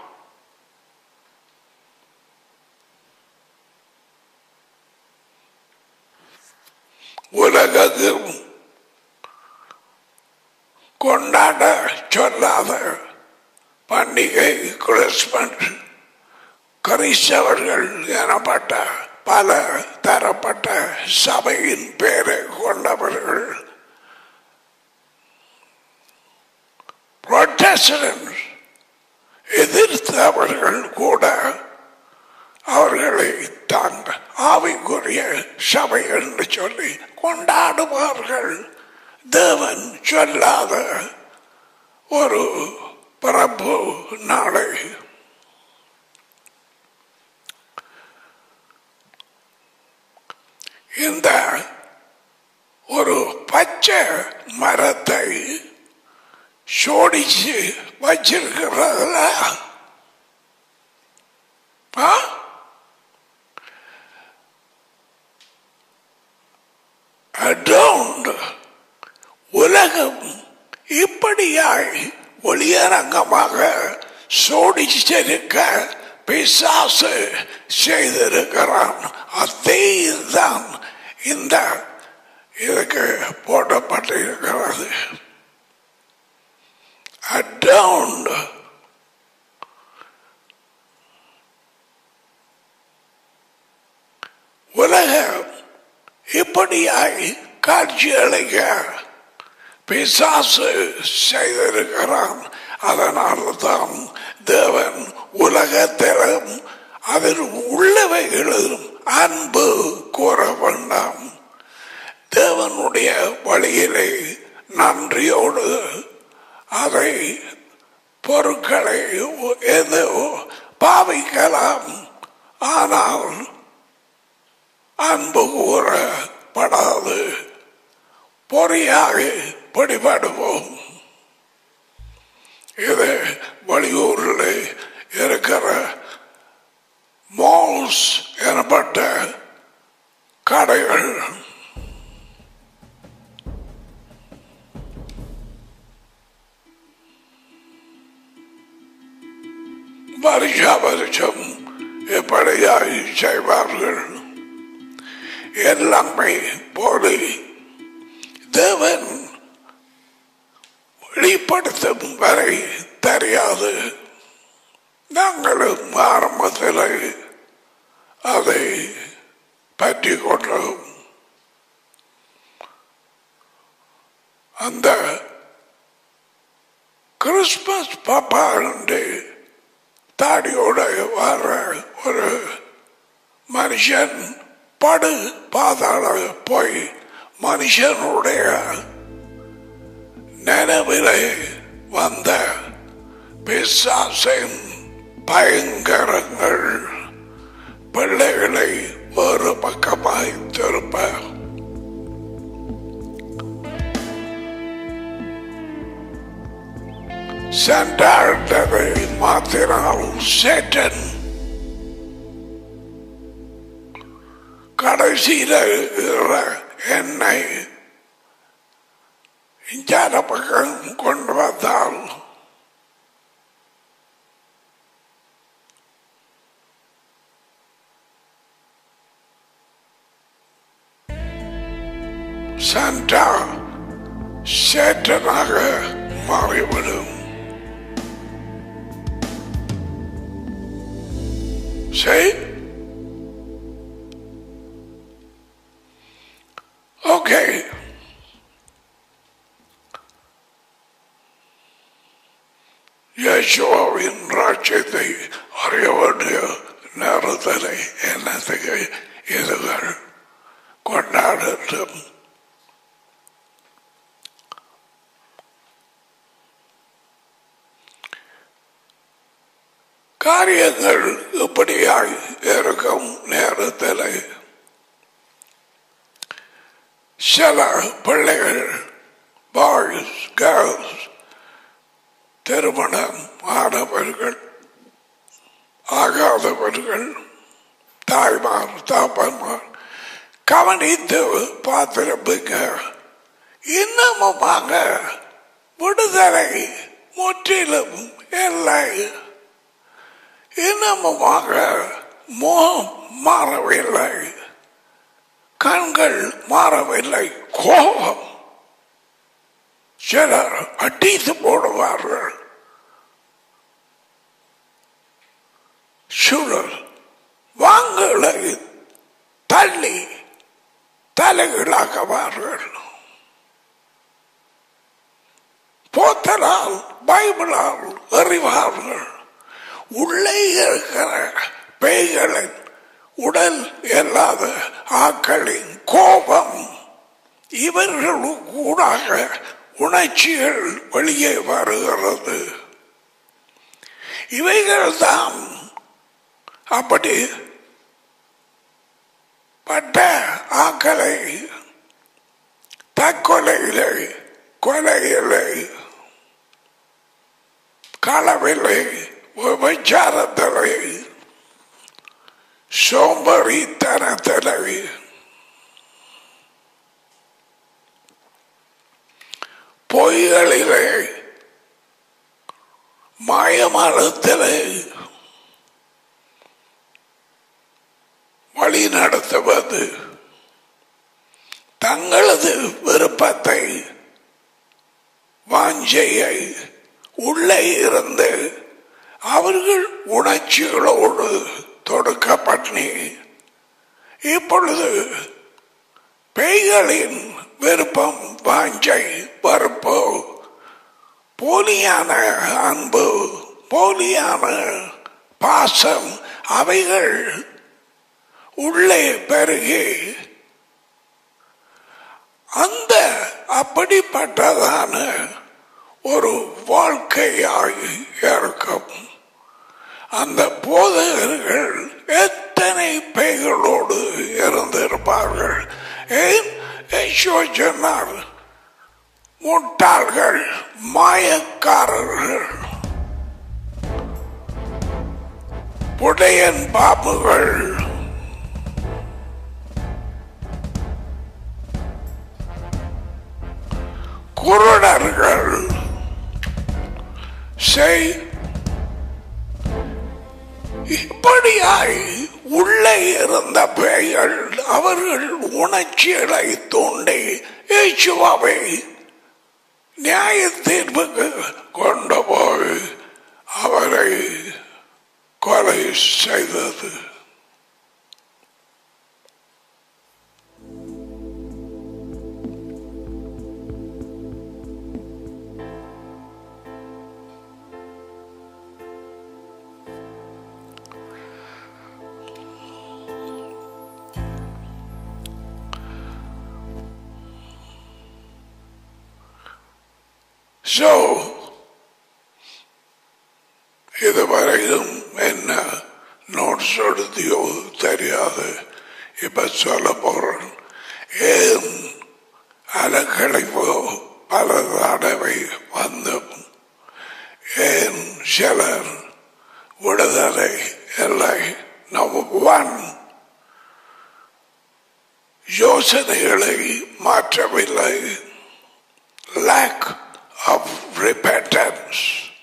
உலகத்தில் கொண்டாட சொல்லாத பண்டிகை கிறிஸ்மஸ் கிறிஸ்தவர்கள் எனப்பட்ட பல தரப்பட்ட சபையின் பேரை கொண்டவர்கள் புரொட்டஸ்டன்ஸ் எதிர்த்தவர்கள் கூட அவர்களை தாங்க ஆவிக்குரிய சபை என்று சொல்லி கொண்டாடுவார்கள் தேவன் சொல்லாத ஒரு பிரபு நாளை இந்த ஒரு பச்சை மரத்தை சோடிச்சு வச்சிருக்கிறதுல ஆ? Adorned. உலகம் இப்படியாய் ஒளியரங்கமாக சோடிச்சிருக்க பிசாசு செய்திருக்கிறான் அதே தான் இந்த இதுக்கு போடப்பட்டிருக்கிறது adorned உலகம் இப்படியாய் காட்சியளிக்க பிசாசு செய்திருக்கிறான் அதனால் தான் தேவன் உலகத்திலும் அதில் உள்ளவைகளிலும் அன்பு கூற வேண்டாம் தேவனுடைய வழியிலே நன்றியோடு அதை பொருட்களை எது பாவிக்கலாம் ஆனால் அன்பு கூறப்படாது பொறியாக பிடிபடுவோம் இது வெளியூரில் இருக்கிற மால்ஸ் எனப்பட்ட கடைகள் வருஷா வருஷம் எப்படியாய் செய்வார்கள் எல்லாமே போலி தேவன் வெளிப்படுத்தும் வரை தெரியாது நாங்களும் ஆரம்பத்தில் அதை பற்றி கொண்டோம் அந்த கிறிஸ்மஸ் பாப்பா என்று தாடியோட வர ஒரு மனுஷன் படு பாதாள போய் மனுஷனுடைய நினைவிலே வந்த பிசாசின் பயங்கரங்கள் பிள்ளைகளை ஒரு பக்கமாய் திருப்ப சென்றாண்டதை மாத்தினால் சேட்டன் கடைசியில் இருக்கிற என்னை இஞ்சார பக்கம் கொண்டு வந்தால் சண்டா சேட்டனாக மாறிவிடும் சரி ஓகே யேசுவாவின் ராஜ்யத்தை அறிய வேண்டிய நேரத்தில் என்னத்துக்கு இதுகள் கொண்டாடட்டும் காரியங்கள் இப்படியாய் இருக்கும் நேரத்தில் சில பிள்ளைகள் பாய்ஸ் கேர்ள்ஸ் திருமணம் ஆனவர்கள் ஆகாதவர்கள் தாய்மார் தாப்பன்மார் கவனித்து பார்த்திருப்பீங்க இன்னமுமாக விடுதலை முற்றிலும் இல்லை இன்னமுமாக முகம் மாறவில்லை கண்கள் மாறவில்லை கோபம் சிலர் அடித்து போடுவார்கள் சுழல் வாங்களை தள்ளி தலைகளாக்குவார்கள் போத்தலால் பைபிளால் அறிவார்கள் உள்ளே இருக்கிற பேய்களின் உடல் இல்லாத ஆக்களின் கோபம் இவர்களுக்கூடாக உணர்ச்சிகள் வெளியே வருகிறது இவைகள்தான் அப்படி பட்ட ஆக்களை தற்கொலையிலே கொலையிலே களவில்லை விபச்சாரத்திலே சோம்பரித்தனத்திலே பொய்களிலே மாயமானத்திலே வழி நடத்துவது தங்களது விருப்பத்தை வாஞ்சையை உள்ளே இருந்து அவர்கள் உணர்ச்சிகளோடு தொடுக்க பண்ணி இப்பொழுது பேய்களின் விருப்பம் வாஞ்சை பருப்பு போலியான அன்பு போலியான பாசம் அவைகள் உள்ளே பெருகி அந்த அப்படிப்பட்டதான ஒரு வாழ்க்கையாய் இருக்கும் அந்த போதகர்கள் எத்தனை பேய்களோடு இருந்திருப்பார்கள் ஏன் யேசு சொன்னார் முட்டாள்கள் மாயக்காரர்கள் புடையன் பாம்புகள் குருடர்கள் செய் இப்படியாய் உள்ளே இருந்த பேய்கள் அவர்கள் உணர்ச்சிகளை தூண்டி இயேசுவாவை நியாய தீர்ப்புக்கு கொண்டு போய் அவரை கொலை செய்தது So, இதுவரையும் என்ன நோட்ஸ் எடுத்தியோ தெரியாது இப்ப சொல்ல போறேன் ஏன் அலக்கழிப்போ பல தடவை வந்தும் ஏன் சிலர் விடுதலை இல்லை நம்பர் ஒன் யோசனைகளை மாற்றவில்லை lack of repentance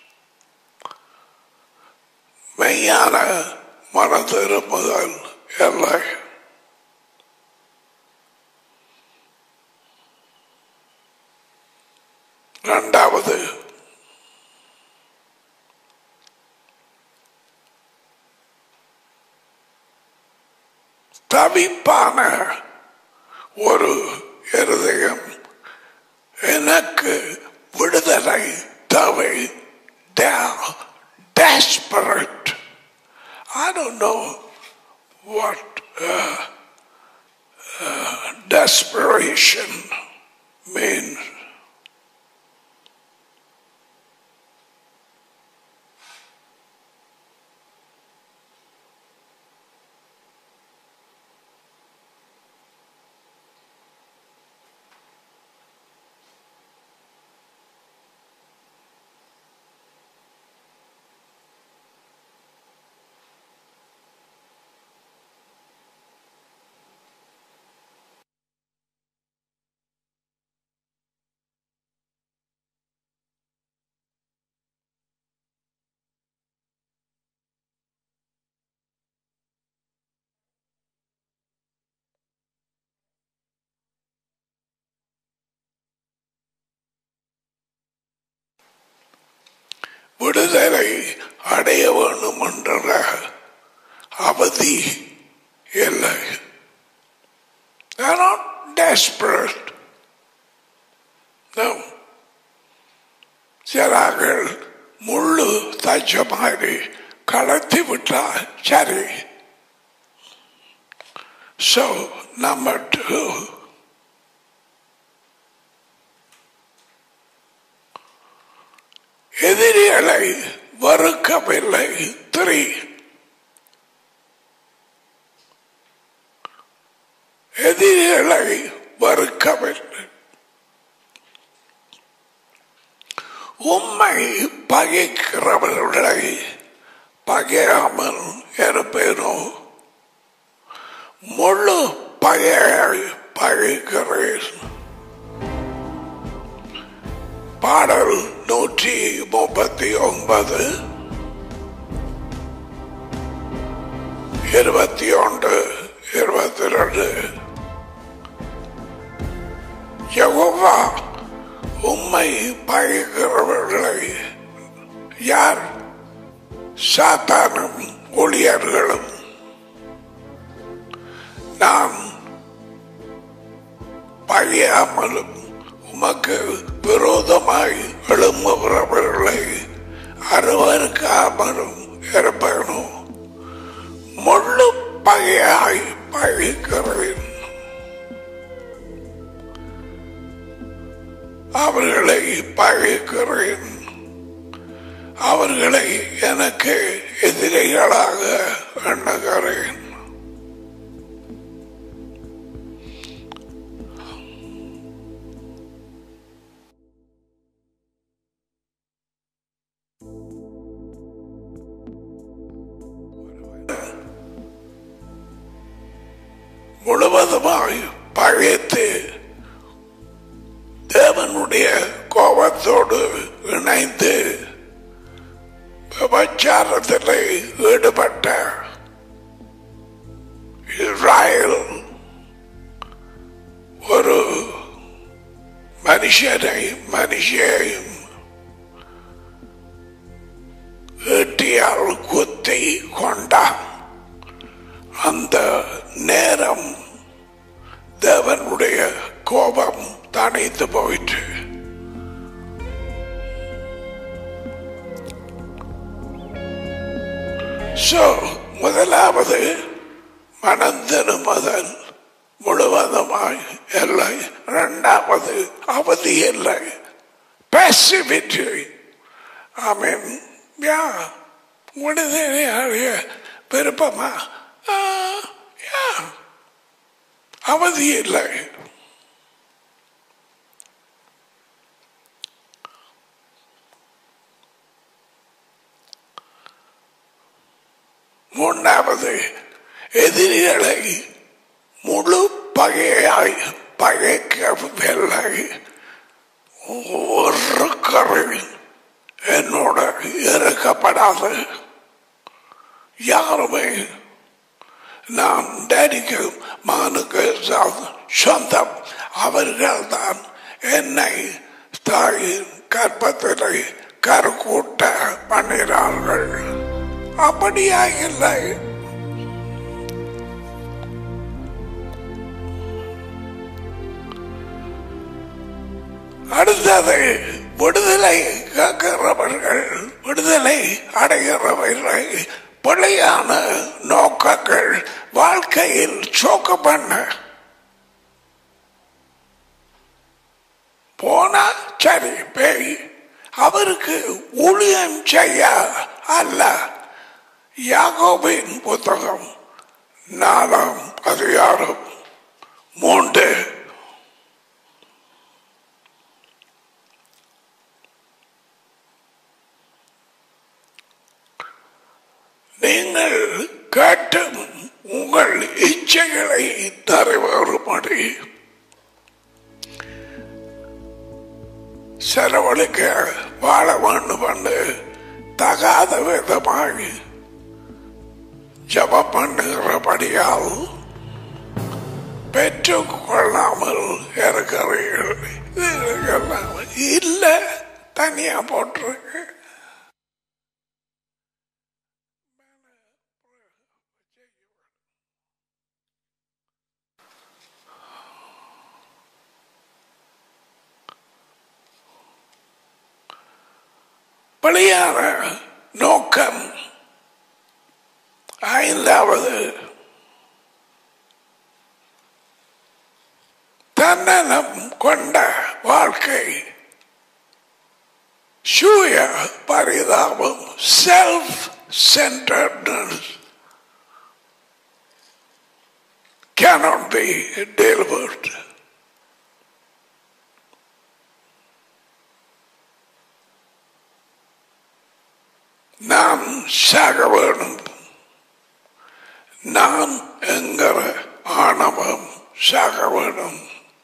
மெய்யான மனதிரும்புதல் இல்லை இரண்டாவது தவிப்பான ஒரு இருதயம் எனக்கு விடுதலை தேவை desperate I don't know what uh, uh, desperation means விடுதலை அடைய வேண்டும் என்ற அவதி இல்லை They're not desperate. No. சிலார்கள் முள்ளு தச்ச மாதிரி கலத்தி விட்டா சரி So, number two. எதிரிகளை வறுக்கவில்லை த்ரீ எதிரிகளை வறுக்கவில்லை உம்மை பகைக்கிறவர்களை பகையாமல் இருப்பேனோ முழு பகையை பகைக்கிறேன் பாடல் நூற்றி முப்பத்தி ஒன்பது இருபத்தி ஒன்று இருபத்தி ரெண்டு யகோவா உம்மை பகைக்கிறவர்களை யார் சாத்தானும் ஊழியர்களும் நாம் பகையாமலும் உமக்கு விரோதமாய் எழும்புகிறவர்களை அருவருக்காமலும் இருப்பனும் முள்ளு பகையாய் பகைக்கிறேன் அவர்களை பகைக்கிறேன் அவர்களை எனக்கு எதிரிகளாக எண்ணுகிறேன் முழுவதுமாய் பகைத்து தேவனுடைய கோபத்தோடு இணைந்து விபச்சாரத்தில் ஈடுபட்ட இஸ்ராயல் ஒரு மனுஷனை மனுஷையும் ஈட்டியால் குத்தி கொண்டான் அந்த நேரம் தேவனுடைய கோபம் தணித்து போயிற்று So, முதலாவது மனந்திருமதல் முழுவதுமாய் இல்லை இரண்டாவது அவதி இல்லை பேசிவிட்டு ஆமீன் யா விடுதலை அடைய விருப்பமா ஆ, யா அவதி இல்லை மூன்றாவது எதிரிகளை முழு பகையாய் பகைக்கவில்லை ஒரு கருவி என்னோட இருக்கப்படாது யாருமே நான் டேடிக்கு மகனுக்கு சொ- சொந்தம் அவர்கள் தான் என்னை தாயின் கற்பத்திலே கருக்கூட்ட பண்ணினார்கள் அப்படியா இல்லை அடுத்தது விடுதலை கேட்கிறவர்கள் விடுதலை அடைகிறவர்கள் பிழையான நோக்கங்கள் வாழ்க்கையில் சோக்க பண்ண போனா சரி பேய் அவருக்கு ஊழியம் செய்ய அல்ல யாகோபின் புத்தகம் நாலாம் அதிகாரம் மூன்று நீங்கள் கேட்டும் உங்கள் இச்சைகளை தருவரும்படி செலவழிக்க வாழ வேண்டும் என்று தகாத விதமாக ஜபம் பண்ணுகிறபடியால் பெற்றுக்கொள்ளாமல் இருக்கிறீர்கள் இது எல்லாம் இல்லை தனியா போட்டிருக்கு பலியான நோக்கம் ஐந்தாவது தன்னலம் கொண்ட வாழ்க்கை சுய பரிதாபம் self centreness cannot be delivered. நான் சாக வேணும் நான் என்கிற ஆணவம் சாக வேணும்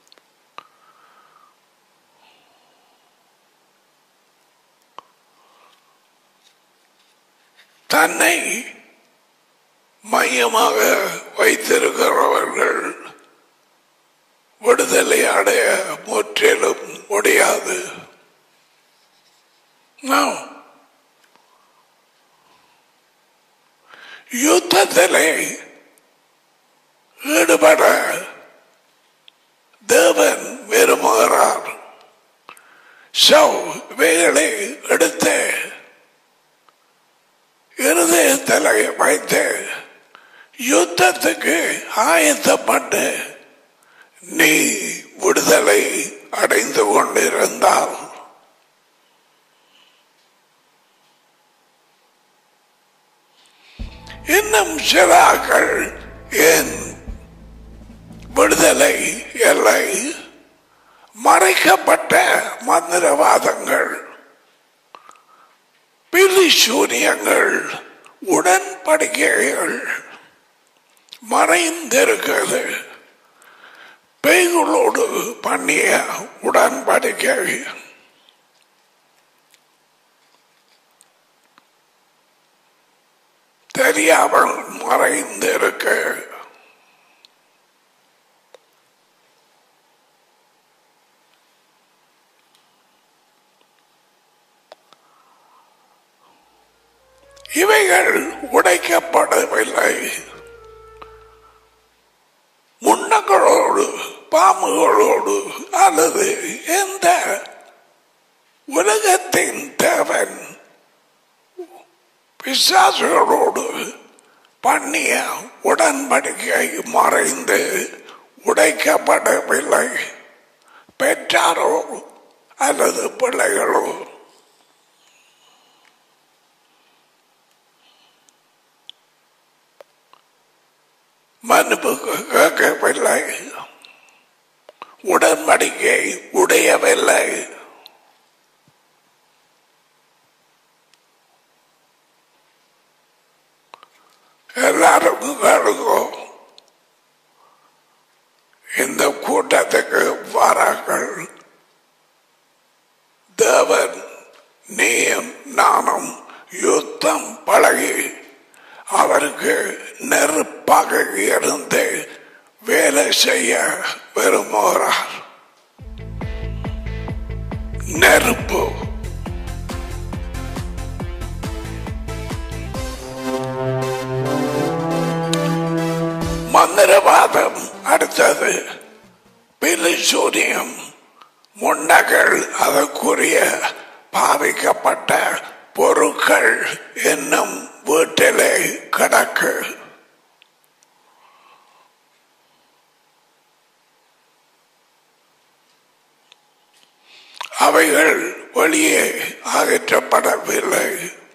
தன்னை மையமாக வைத்திருக்கிறவர்கள் விடுதலை அடைய முற்றிலும் முடியாது Now, யுத்தத்திலே ஈடுபட தேவன் விரும்புகிறார் சோ வேலை எடுத்து இருதயத்தில் வைத்து யுத்தத்துக்கு ஆயத்தப்பட்டு நீ விடுதலை அடைந்து கொண்டிருந்தால் இன்னும் சிலாக்கள் என் விடுதலை எல்லை மறைக்கப்பட்ட மந்திரவாதங்கள் பில்லி சூரியங்கள் உடன்படிக்கைகள் மறைந்திருக்கிறது பேய்களோடு பண்ணிய உடன்படிக்கை தெரியாமல் மறைந்திருக்க இவைகள் உடைக்கப்படவில்லை முன்னங்களோடு பாம்புகளோடு அல்லது எந்த உலகத்தின் தேவன் பிசாசுகளோடு பண்ணிய உடன்படிக்கை மறைந்து உடைக்கப்படவில்லை பெற்றாரோ அல்லது பிள்ளைகளோ மன்னிப்பு கேட்கவில்லை உடன்படிக்கை உடையவில்லை எல்லாருக்கும் கேளுக்கும் இந்த கூட்டத்துக்கு வாராங்கள் தேவன் நீயும் நானும் யுத்தம் பழகி அவருக்கு நெருப்பாக இருந்து வேலை செய்ய விரும்புகிறார் நெருப்பு மந்திரவாதம் அடுத்தது பிலிசூரியம் முன்னகள் அதற்குரிய பாவிக்கப்பட்ட பொருட்கள் என்னும் வீட்டிலே கிடக்கு அவைகள் வெளியே அகற்றப்படவில்லை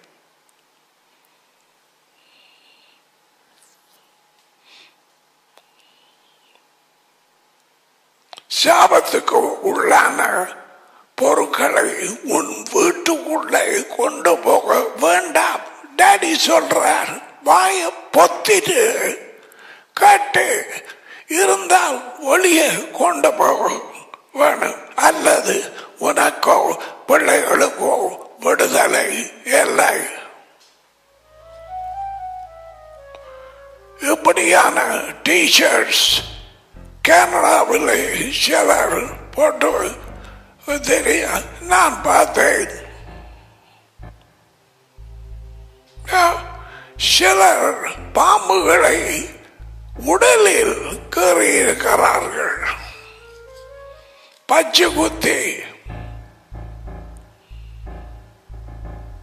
சாபத்துக்கு உள்ளான பொருட்களை உன் வீட்டுக்குள்ளே கொண்டு போக வேண்டாம் டாடி சொல்றார் வாய பொத்திட்டு கட்டு இருந்தால் ஒளிய கொண்டு போக வேணும் அல்லது உனக்கோ பிள்ளைகளுக்கோ விடுதலை இல்லை இப்படியான டீஷர்ட்ஸ் கனடாவில் சிலர் போட்டு தெரிய நான் பார்த்தேன் சிலர் பாம்புகளை உடலில் கறியிருக்கிறார்கள் பச்சை குத்தி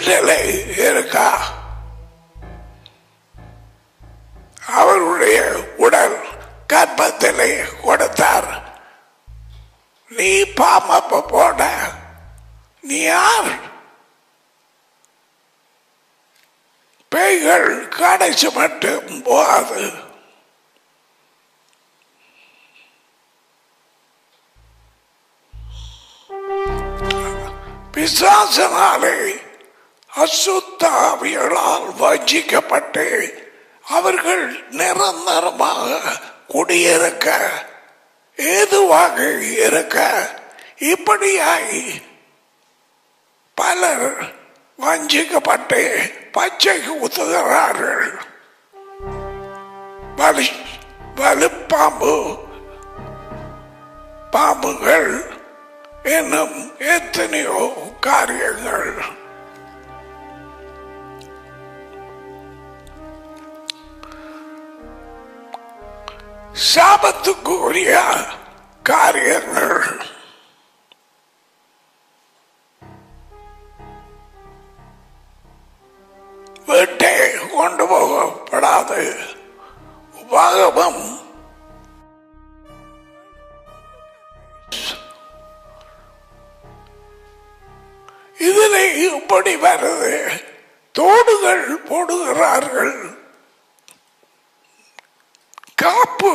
வீட்டிலே இருக்கா அவருடைய உடல் கர்ப்பத்திலே கொடுத்தார் நீ பாமப்ப போட நீ யார் பேய்கள் கடைசி மட்டும் போகாது பிசாசனாலே அசுத்தாவியலால் வஞ்சிக்கப்பட்டு அவர்கள் நிரந்தரமாக குடியிருக்க ஏதுவாக இருக்க இப்படியாய் பலர் வஞ்சிக்கப்பட்டு பச்சை ஊத்துகிறார்கள் வலி வலுப்பாம்பு பாம்புகள் என்னும் எத்தனையோ காரியங்கள் சாபத்துக்குரிய காரியங்கள் வீட்டை கொண்டு போகப்படாது உபாகமம் இதிலே இப்படி வருது தோடுகள் போடுகிறார்கள் காப்பு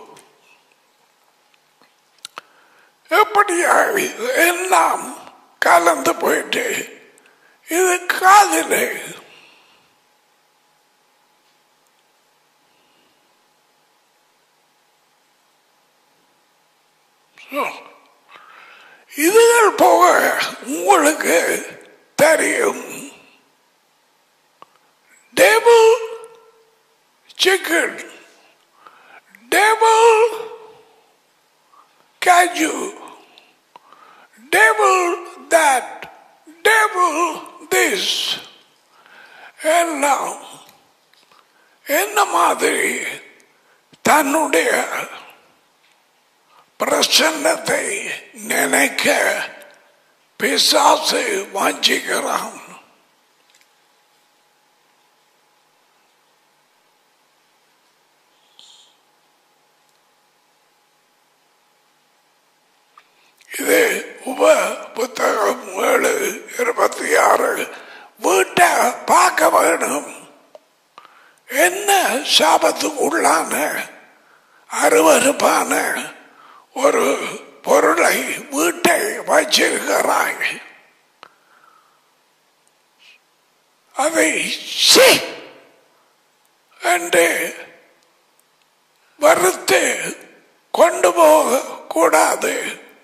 எப்படியா எல்லாம் கலந்து போயிட்டு இது காதில் இதுகள் போக உங்களுக்கு தெரியும் டேபிள் சிக்கன் டேபிள் காஜு டேபிள் தட் டேபிள் திஸ் எல்லாம் என்ன மாதிரி தன்னுடைய பிரசன்னத்தை நினைக்க பிசாசு வாஞ்சிக்கிறான் இது உப புத்தகம் ஏழு இருபத்தி ஆறு வீட்டை பார்க்க வேணும் என்ன சாபத்துக்கு உள்ளான அருவருப்பான ஒரு பொருளை வீட்டை வச்சிருக்கிறாய் அதை சி என்று வறுத்து கொண்டு போக கூடாது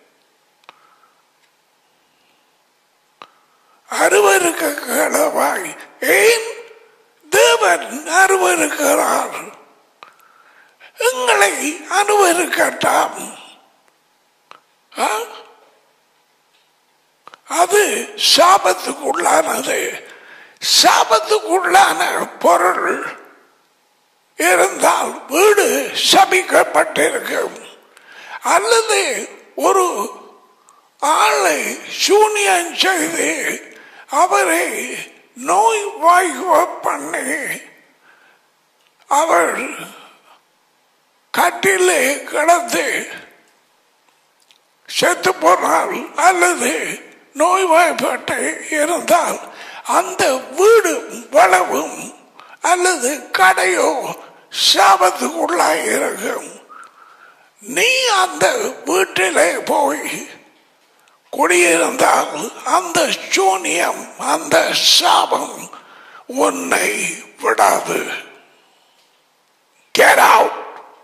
அருவருக்கு கடவாய் ஏன் தேவன் அருவருக்கிறார் எங்களை அனுவருக்கட்டாம் ஆ? அது சாபத்துக்குள்ளானது சாபத்துக்குள்ளான பொருள் இருந்தால் வீடு சபிக்கப்பட்டிருக்கும் அல்லது ஒரு ஆளை சூனியம் செய்து அவரை நோய் வாய்வ பண்ணி அவர் கட்டிலே கிடந்து செத்து போனால் அல்லது நோய்வாய்ப்பட்டு இருந்தால் அந்த வீடு வளவும் அல்லது கடையோ சாபத்துக்குள்ளாய் இருக்கும் நீ அந்த வீட்டிலே போய் குடியிருந்தால் அந்த சூனியம் அந்த சாபம் உன்னை விடாது Get out.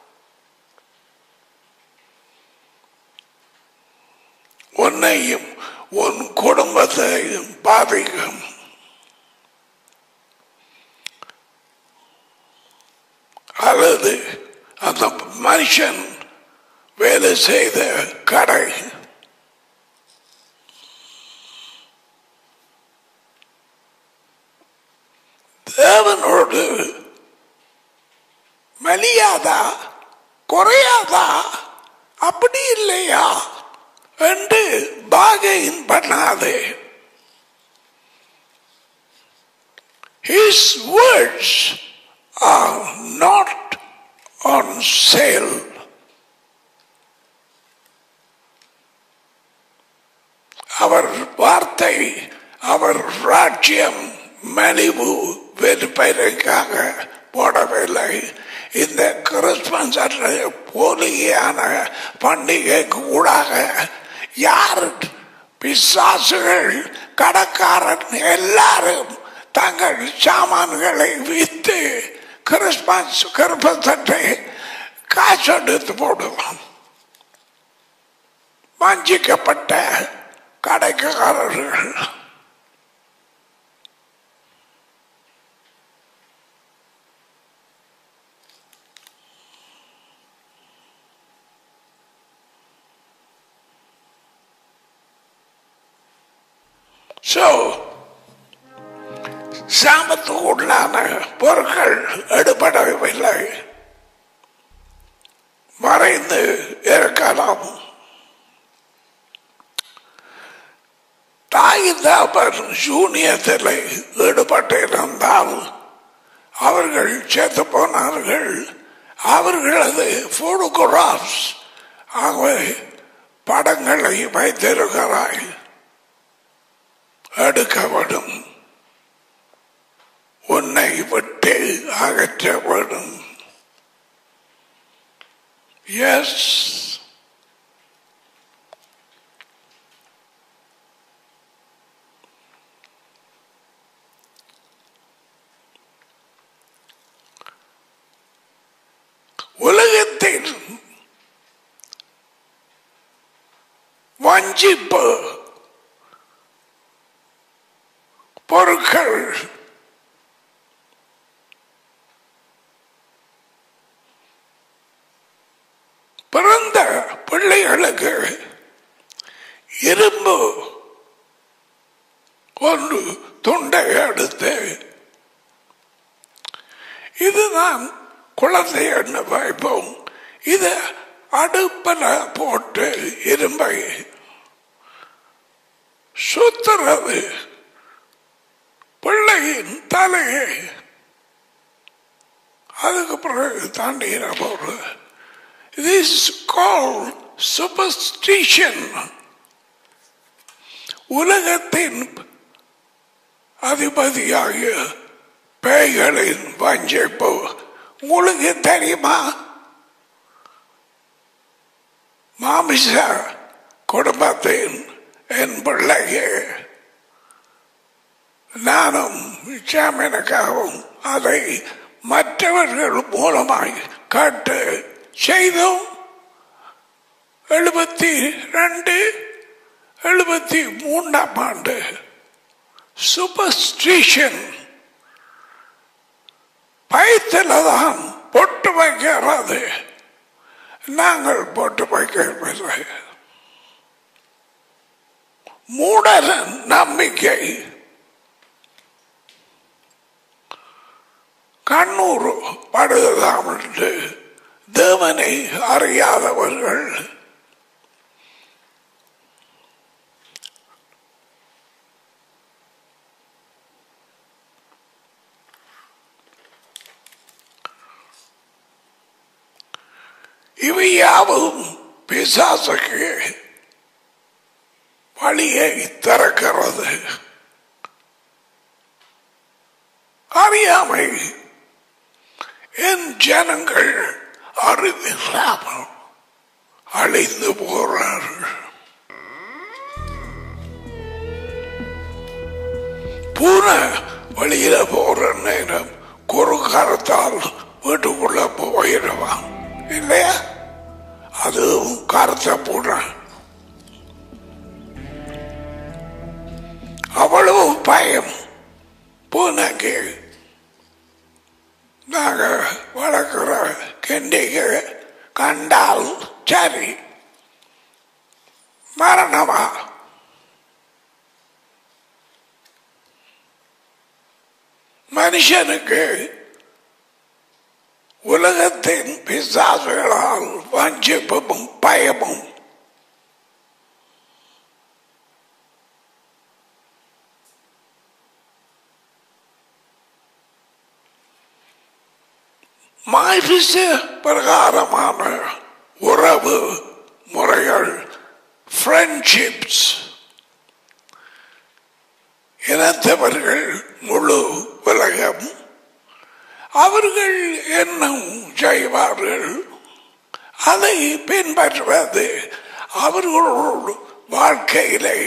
உன்னையும் உன் குடும்பத்தையும் பாதிக்கும் அல்லது அந்த மனுஷன் வேலை செய்த கடை தேவனோடு மலியாதா குறையாதா அப்படி இல்லையா என்று பாகையின் பண்ணாதே His words are not on sale. அவர் வார்த்தை அவர் ராஜ்யம் மலிவு வெறுப்பதற்காக போடவில்லை இந்த கிறிஸ்துமஸ் அன்றைய போலியான பண்டிகைக்கு கூடாக யார் பிசாசுகள் கடக்காரன் எல்லாரும் தங்கள் சாமான்களை வித்து கிறிஸ்துமஸ் கிறிஸ்மத்தை காசு எடுத்து போடுவான் வஞ்சிக்கப்பட்ட கடைக்காரர்கள் So, சாமத்துக்குள்ளான பொருட்கள் எடுபடவில்லை மறைந்து இருக்கலாம் தாய் தாப்பர் சூனியத்தில் ஈடுபட்டிருந்தால் அவர்கள் செத்து போனார்கள் அவர்களது போட்டோகிராஃப்ஸ் ஆகவே படங்களை வைத்திருக்கிறாய் எடுக்கப்படும் உன்னை விட்டு அகற்றப்படும் எஸ் உலகத்தில் வஞ்சிப்பு பொருட்கள் பிறந்த பிள்ளைகளுக்கு இரும்பு ஒன்று துண்டை எடுத்து இதுதான் குழந்தை என்ன வைப்போம் இது அடுப்பில் போட்டு இரும்பை சுத்துறது பிள்ளையின் தலையை அதுக்கு பிறகு தாண்டின போடுறது This is called superstition. உலகத்தின் அதிபதியாகிய பேய்களின் வஞ்சிப்பு உங்களுக்கு தெரியுமா மாமிச குடும்பத்தின் என் பிள்ளைக்கு நானும் சாமியனுக்காகவும் அதை மற்றவர்கள் மூலமாய் கேட்டு செய்தோம் எழுபத்தி ரெண்டு எழுபத்தி மூன்றாம் ஆண்டு சூப்பர்ஸ்டிஷன் பயத்தில் தான் பொட்டு வைக்கிறது நாங்கள் பொட்டு வைக்கவில்லை மூடல நம்பிக்கை கண்ணூர் படுகலாம் என்று தேவனை அறியாதவர்கள் இவை யாவும் பிசாசுக்கு வழியை திறக்கிறது அறியாமை என் ஜனங்கள் அறிவில்லாமல் அழிந்து போறார்கள் பூனை வெளியில போற நேரம் குறுகாரத்தால் வீட்டுக்குள்ள போயிடுவான் இல்லையா அதுவும் கருத்த பூனை அவ்வளவு பயம் பூனைக்கு நாங்க வளர்க்குற கெண்டிக்கு கண்டால் சரி மரணமா மனுஷனுக்கு உலகத்தின் பிசாசுகளால் வஞ்சிப்பும் பயமும் மாய்பிச பிரகாரமான உறவு முறைகள் ஃப்ரெண்ட்ஷிப்ஸ் இனத்தவர்கள் முழு உலகம் அவர்கள் என்ன செய்வார்கள் அதை பின்பற்றுவது அவர்களோடு வாழ்க்கையிலே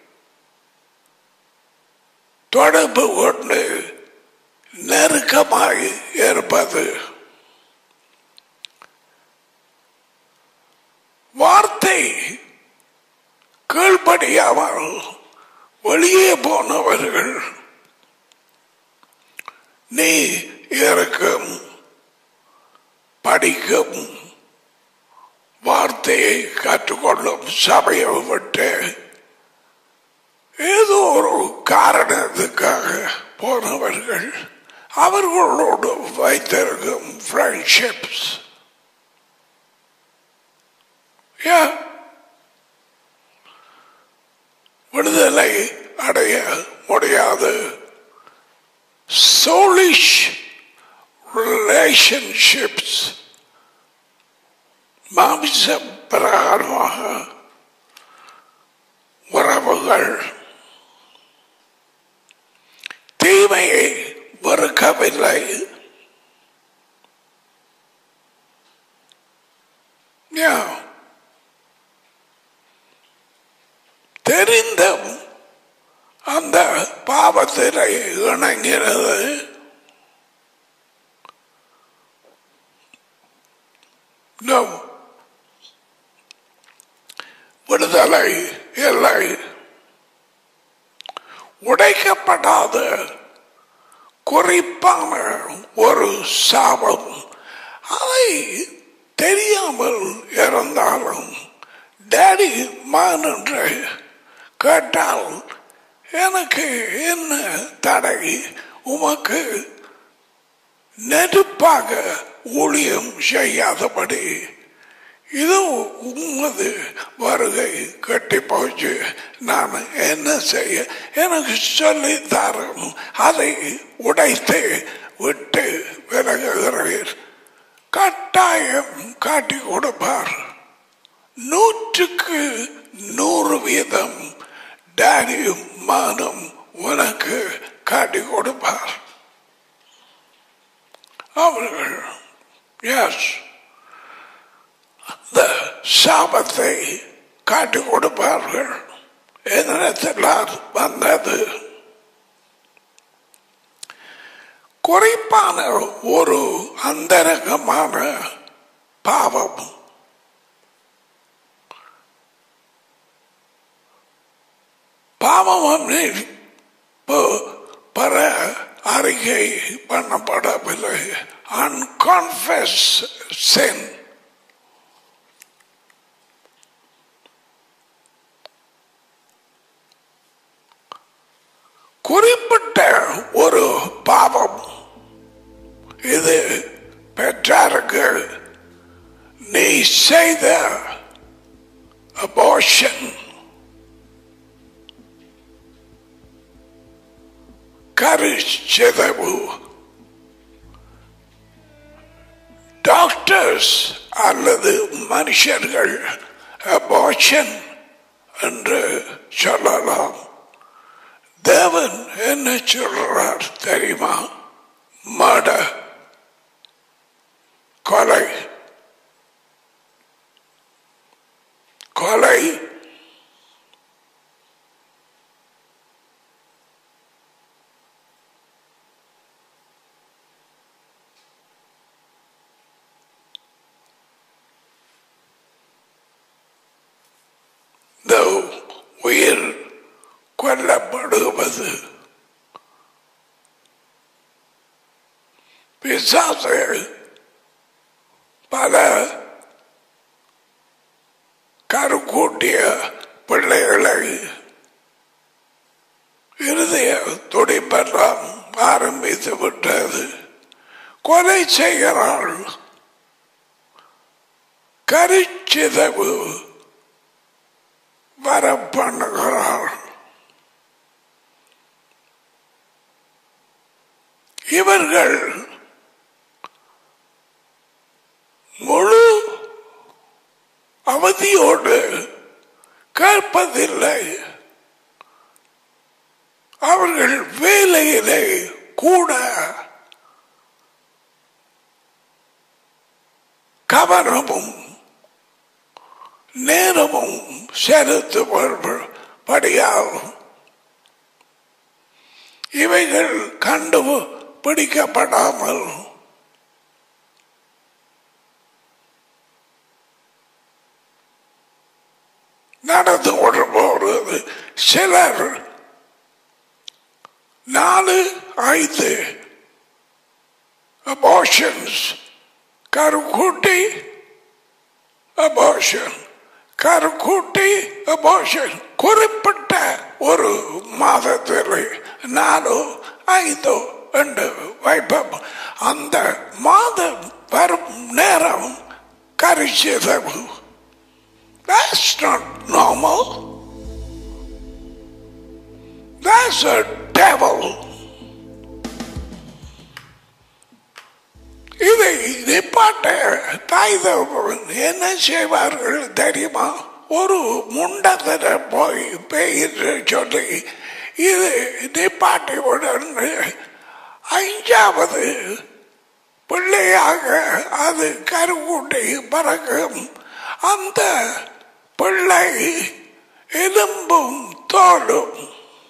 தொடர்பு கொண்டு நெருக்கமாக இருப்பது வார்த்தை கீழ்படியாமல் வெளியே போனவர்கள் நீ இருக்கும் படிக்கும் வார்த்தையை கற்றுக்கொள்ளும் சபையை விட்டு ஏதோ ஒரு காரணத்துக்காக போனவர்கள் அவர்களோடு வைத்திருக்கும் ஃப்ரெண்ட்ஷிப்ஸ் விடுதலை அடைய முடியாது சோலிஷ் ரிலேஷன்ஷிப்ஸ் மாமிச பிரகாரமாக உறவுகள் தீமையை வெறுக்கவில்லை தெரிந்தும் அந்த பாவத்திலே இணங்கிறது No. விடுதலை இல்லை உடைக்கப்படாத குறிப்பான ஒரு சாபம் அதை தெரியாமல் இருந்தாலும் டேடி மான் என்று கேட்டால் எனக்கு என்ன தடை உமக்கு நெருப்பாக ஊழியம் செய்யாதபடி இது உமது வருகை கட்டி போச்சு நான் என்ன செய்ய எனக்கு சொல்லி தரும் அதை உடைத்து விட்டு விலகுகிறீர் கட்டாயம் காட்டி கொடுப்பார் நூற்றுக்கு நூறு வீதம் டேடியும் மானும் உனக்கு காட்டி கொடுப்பார் அவர்கள் எஸ் அந்த சாபத்தை காட்டி கொடுப்பார்கள் என்னிடத்தில் வந்தது குறிப்பான ஒரு அந்தரங்கமான பாவம் பாவம் பர அறிக்கை பண்ணப்படவில்லை அன்கான்ஃபஸ் சென் குறிப்பிட்ட ஒரு பாவம் இது பெற்றாருக்கு நீ செய்த அபோஷன் கருச்சிதவு டாக்டர்ஸ் அல்லது மனுஷர்கள் அபோஷன் என்று சொல்லலாம் தேவன் என்ன சொல்றார் தெரியுமா மட கொலை கொலை இந்த உயிர் கொல்லப்படுவது பிசாசு பல கருக்கூட்டிய பிள்ளைகளை இருதய துடிப்பெல்லாம் ஆரம்பித்து விட்டது கொலை செய்கிறாள் கரிச்சிதவு வர பண்ணுகிறாள் இவர்கள் முழு அவதியோடு கேட்பதில்லை அவர்கள் வேலையிலே கூட கவனமும் நேரமும் செலுத்துபடியால் இவைகள் கண்டு பிடிக்கப்படாமல் நடந்து கொண்டு சிலர் நாலு ஐந்து அபார்ஷன்ஸ் கருக்கூட்டி அபார்ஷன் கருக்கூட்டி அபார்ஷன் குறிப்பிட்ட ஒரு மாதத்தில் நாலோ ஐந்தோ என்று வைப்போம் அந்த மாதம் வரும் நேரம் கரிசிதவு That's not normal. That's a devil. இதை நிப்பாட்ட தாய் தகவல் என்ன செய்வார்கள் தெரியுமா ஒரு முண்டத்தின போய் பெயின்னு சொல்லி இது நிப்பாட்டி உடனே ஐந்தாவது பிள்ளையாக அது கருக்கூட்டி பறக்கும் அந்த பிள்ளை எலும்பும் தோலும்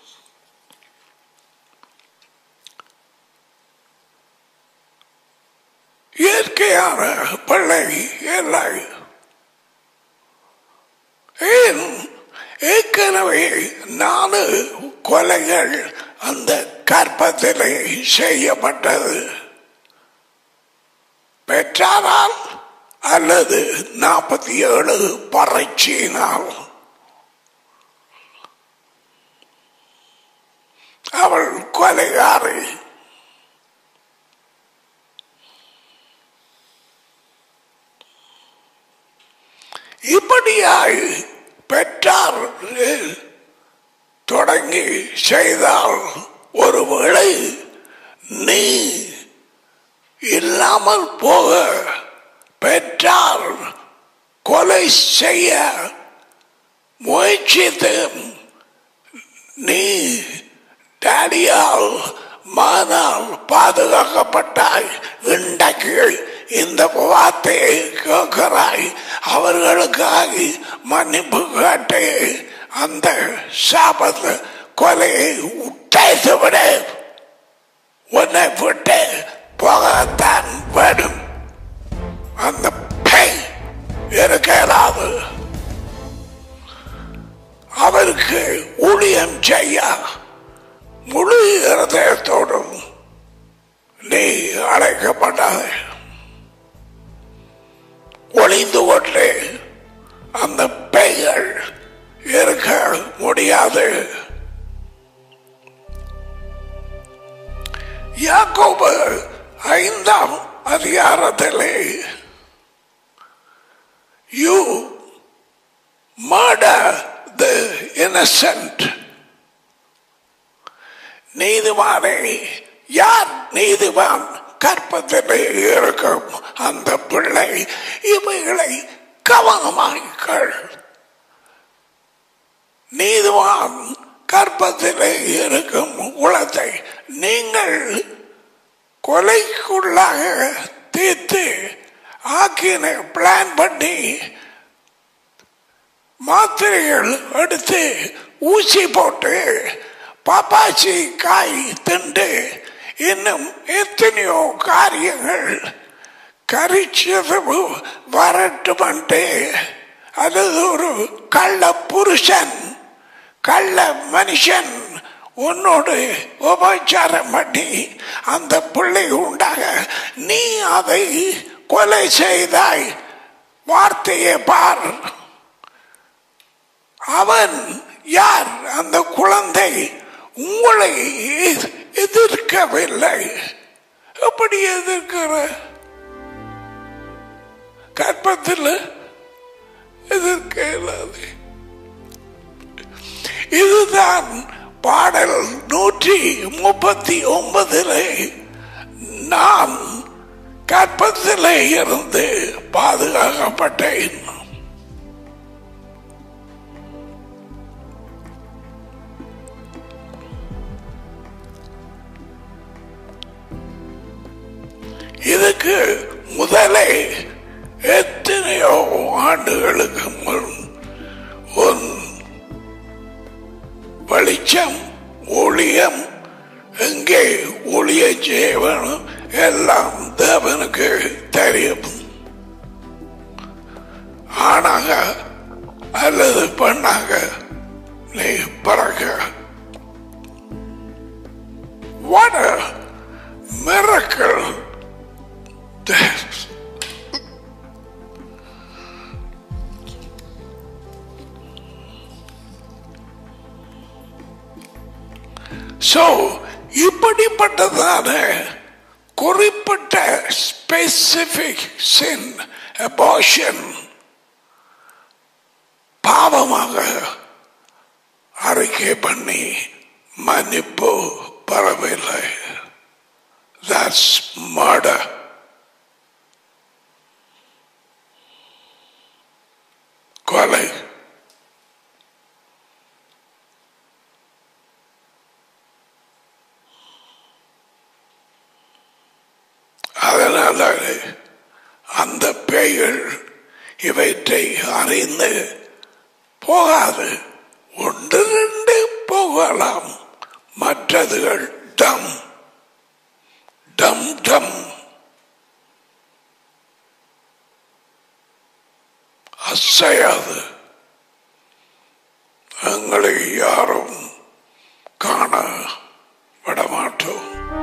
இயற்கையான பிள்ளை இல்லை ஏன் ஏற்கனவே நாலு கொலைகள் அந்த கற்பத்திலே செய்யப்பட்டது பெற்றாரால் அல்லது நாற்பத்தி ஏழு பறைச்சியினால் அவள் கொலைகாரி இப்படியாய் பெற்றார் தொடங்கி செய்தால் ஒருவேளை நீ இல்லாமல் போக பெற்றார் கொலை செய்ய முயற்சித்து நீ டேடியால் மானால் பாதுகாக்கப்பட்டாய் இன்றைக்கு இந்த வார்த்தையை கேட்கிறாய் அவர்களுக்காக மன்னிப்பு கேட்டு அந்த சாபத்து கொலையை உட்டைத்து விட உன்னை விட்டு போகத்தான் வேணும் அந்த பெய் இருக்கிறாது அவருக்கு ஊழியம் செய்ய முழு இருதயத்தோடும் நீ அழைக்கப்பட்டாய் ஒளிந்து கொண்டு அந்த பெய்கள் இருக்க முடியாது யாக்கோபு ஐந்தாம் அதிகாரத்திலே யூ மர்டர் த இன்னசென்ட் நீதிமானை யார் நீதிமான் கற்பத்திலே இருக்கும் அந்த பிள்ளை இவைகளை கவனமாய்கள் நீதிவான் கற்பத்திலே இருக்கும் குளத்தை நீங்கள் கொலைக்குள்ளாக தீர்த்து ஆக்கின பிளான் பண்ணி மாத்திரைகள் எடுத்து ஊசி போட்டு பாப்பாச்சி காய் திண்டு இன்னும் எத்தனையோ காரியங்கள் கரிச்சது வரட்டுமன்ட்டு அல்லது ஒரு கள்ள புருஷன் கள்ள மனுஷன் உன்னோடு உபச்சாரம் பண்ணி அந்த பிள்ளை உண்டாக நீ அதை கொலை செய்தாய் வார்த்தையை பார் அவன் யார் அந்த குழந்தை உங்களை எதிர்க்கவில்லை எப்படி எதிர்க்கிற கற்பத்தில் எதிர்க்க இல்லாது இதுதான் பாடல் நூற்றி முப்பத்தி ஒன்பதில் நான் கற்பத்திலே இருந்து பாதுகாக்கப்பட்டேன் இதுக்கு முதலே எத்தனையோ ஆண்டுகளுக்கு முன் உன் வெளிச்சம் ஒளியம் எங்கே ஒளிய செய்வனும் எல்லாம் தேவனுக்கு தெரியும் ஆனாக அல்லது பெண்ணாக நீ பிறக்க What a miracle that So, இப்படிப்பட்டதான குறிப்பிட்ட ஸ்பெசிபிக் சின் அபார்ஷன் பாவமாக அறிக்கை பண்ணி மன்னிப்பு பெறவில்லை That's murder. கொலை அதனால அந்த பேய்கள் இவற்றை அறிந்து போகாது ஒன்று ரெண்டு போகலாம் மற்றதுகள் டம் டம் டம் அசையாது எங்களை யாரும் காண விடமாட்டோம்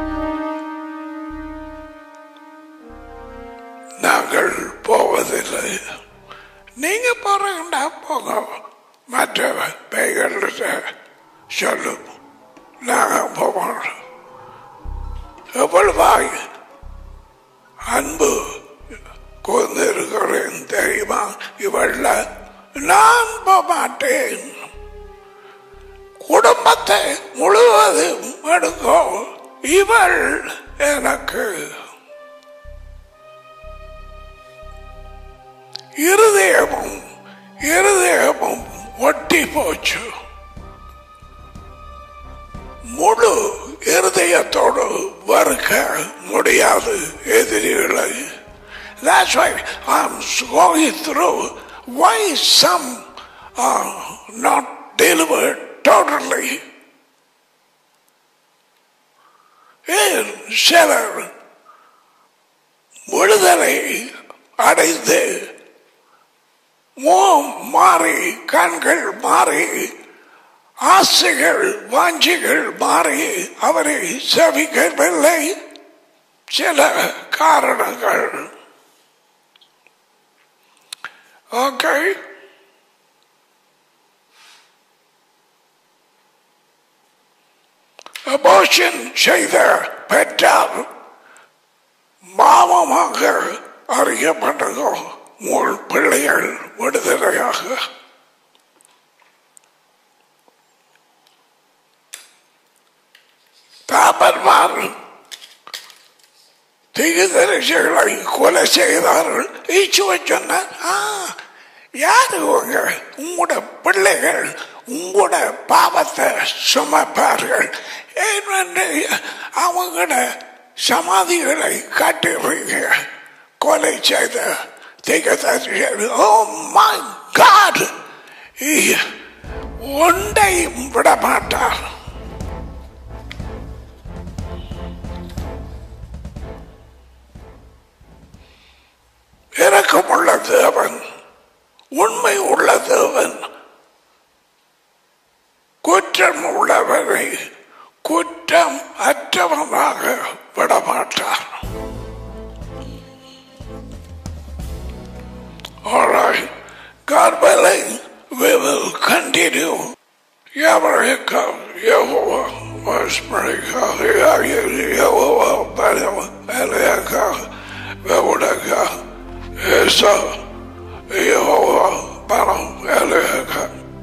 நாங்கள் போவதில்லை நீங்க போறீங்கன்னா போங்க மற்ற பேய்கள்கிட்ட சொல்லும் நாங்கள் போவோம் எவ்வளவாய் அன்பு கொண்டிருக்கிறேன் தெரியுமா இவள்ல நான் போக மாட்டேன் குடும்பத்தை முழுவதும் எடுக்கோ இவள் எனக்கு இருதயமும் இருதயமும் ஒட்டி போச்சு முழு இருதயத்தோடு வறுக்க முடியாது எதிரிகளை That's why I'm going through why some are not delivered totally. ஏன் சிலர் விடுதலை அடைந்து முகம் மாறி கண்கள் மாறி ஆசைகள் வாஞ்சிகள் மாறி அவரை செவிக்கவில்லை சில காரணங்கள் ஓகே அபோஷன் செய்த பெற்றால் மாமமாக அறியப்பட்டதோ உங்கள் பிள்ளைகள் விடுதலையாக தாபன்மார் திகுதரிசிகளை கொலை செய்தார்கள் ஈச்சுவை சொன்னார் "ஆ, யாரு உங்க உங்களோட பிள்ளைகள் உங்களோட பாவத்தை சுமப்பார்கள் ஏனென்று அவங்களோட சமாதிகளை காட்டுறீங்க கொலை செய்த திகதரிசிகள் ஓ மை காட் ஒன்றையும் விட மாட்டார் இரக்கம் உள்ள தேவன் உண்மை உள்ள தேவன் குற்றம் உள்ளவரை குற்றம் அற்றவனாக விடமாட்டார் All right. God willing, we will continue. Yamarika, Yehovah, Masmarika, Yehovah, Banim, Eliaka, Vevudaka, Esa, Yehovah, Banim, Eliaka.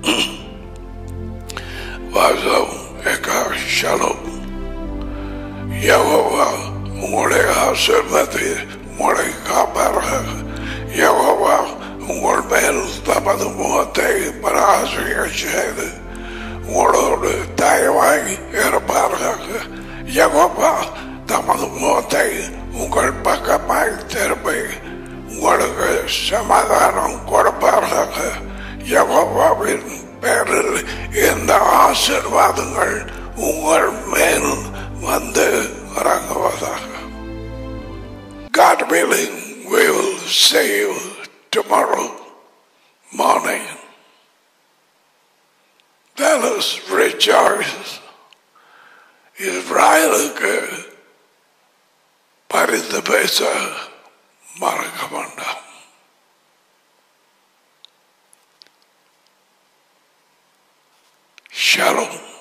Vazam, Eka, Shalom. Jehovah உங்களுடைய ஆசிர்வாதத்தை தமது முகத்தை பராசரிக்க செய்து உங்களோடு தயவாகி இருப்பார்கள் யகோவா தமது முகத்தை உங்கள் பக்கமாய் திரும்பி உங்களுக்கு சமாதானம் கொடுப்பார்கள் யகோவாவின் பேரில் இந்த ஆசீர்வாதங்கள் உங்கள் மேல் வந்து இறங்குவதாக God willing, we will see you tomorrow morning. Let us rejoice. இஸ்ராயலுக்கு பரிந்து பேச மறக்க வேண்டாம் Shalom.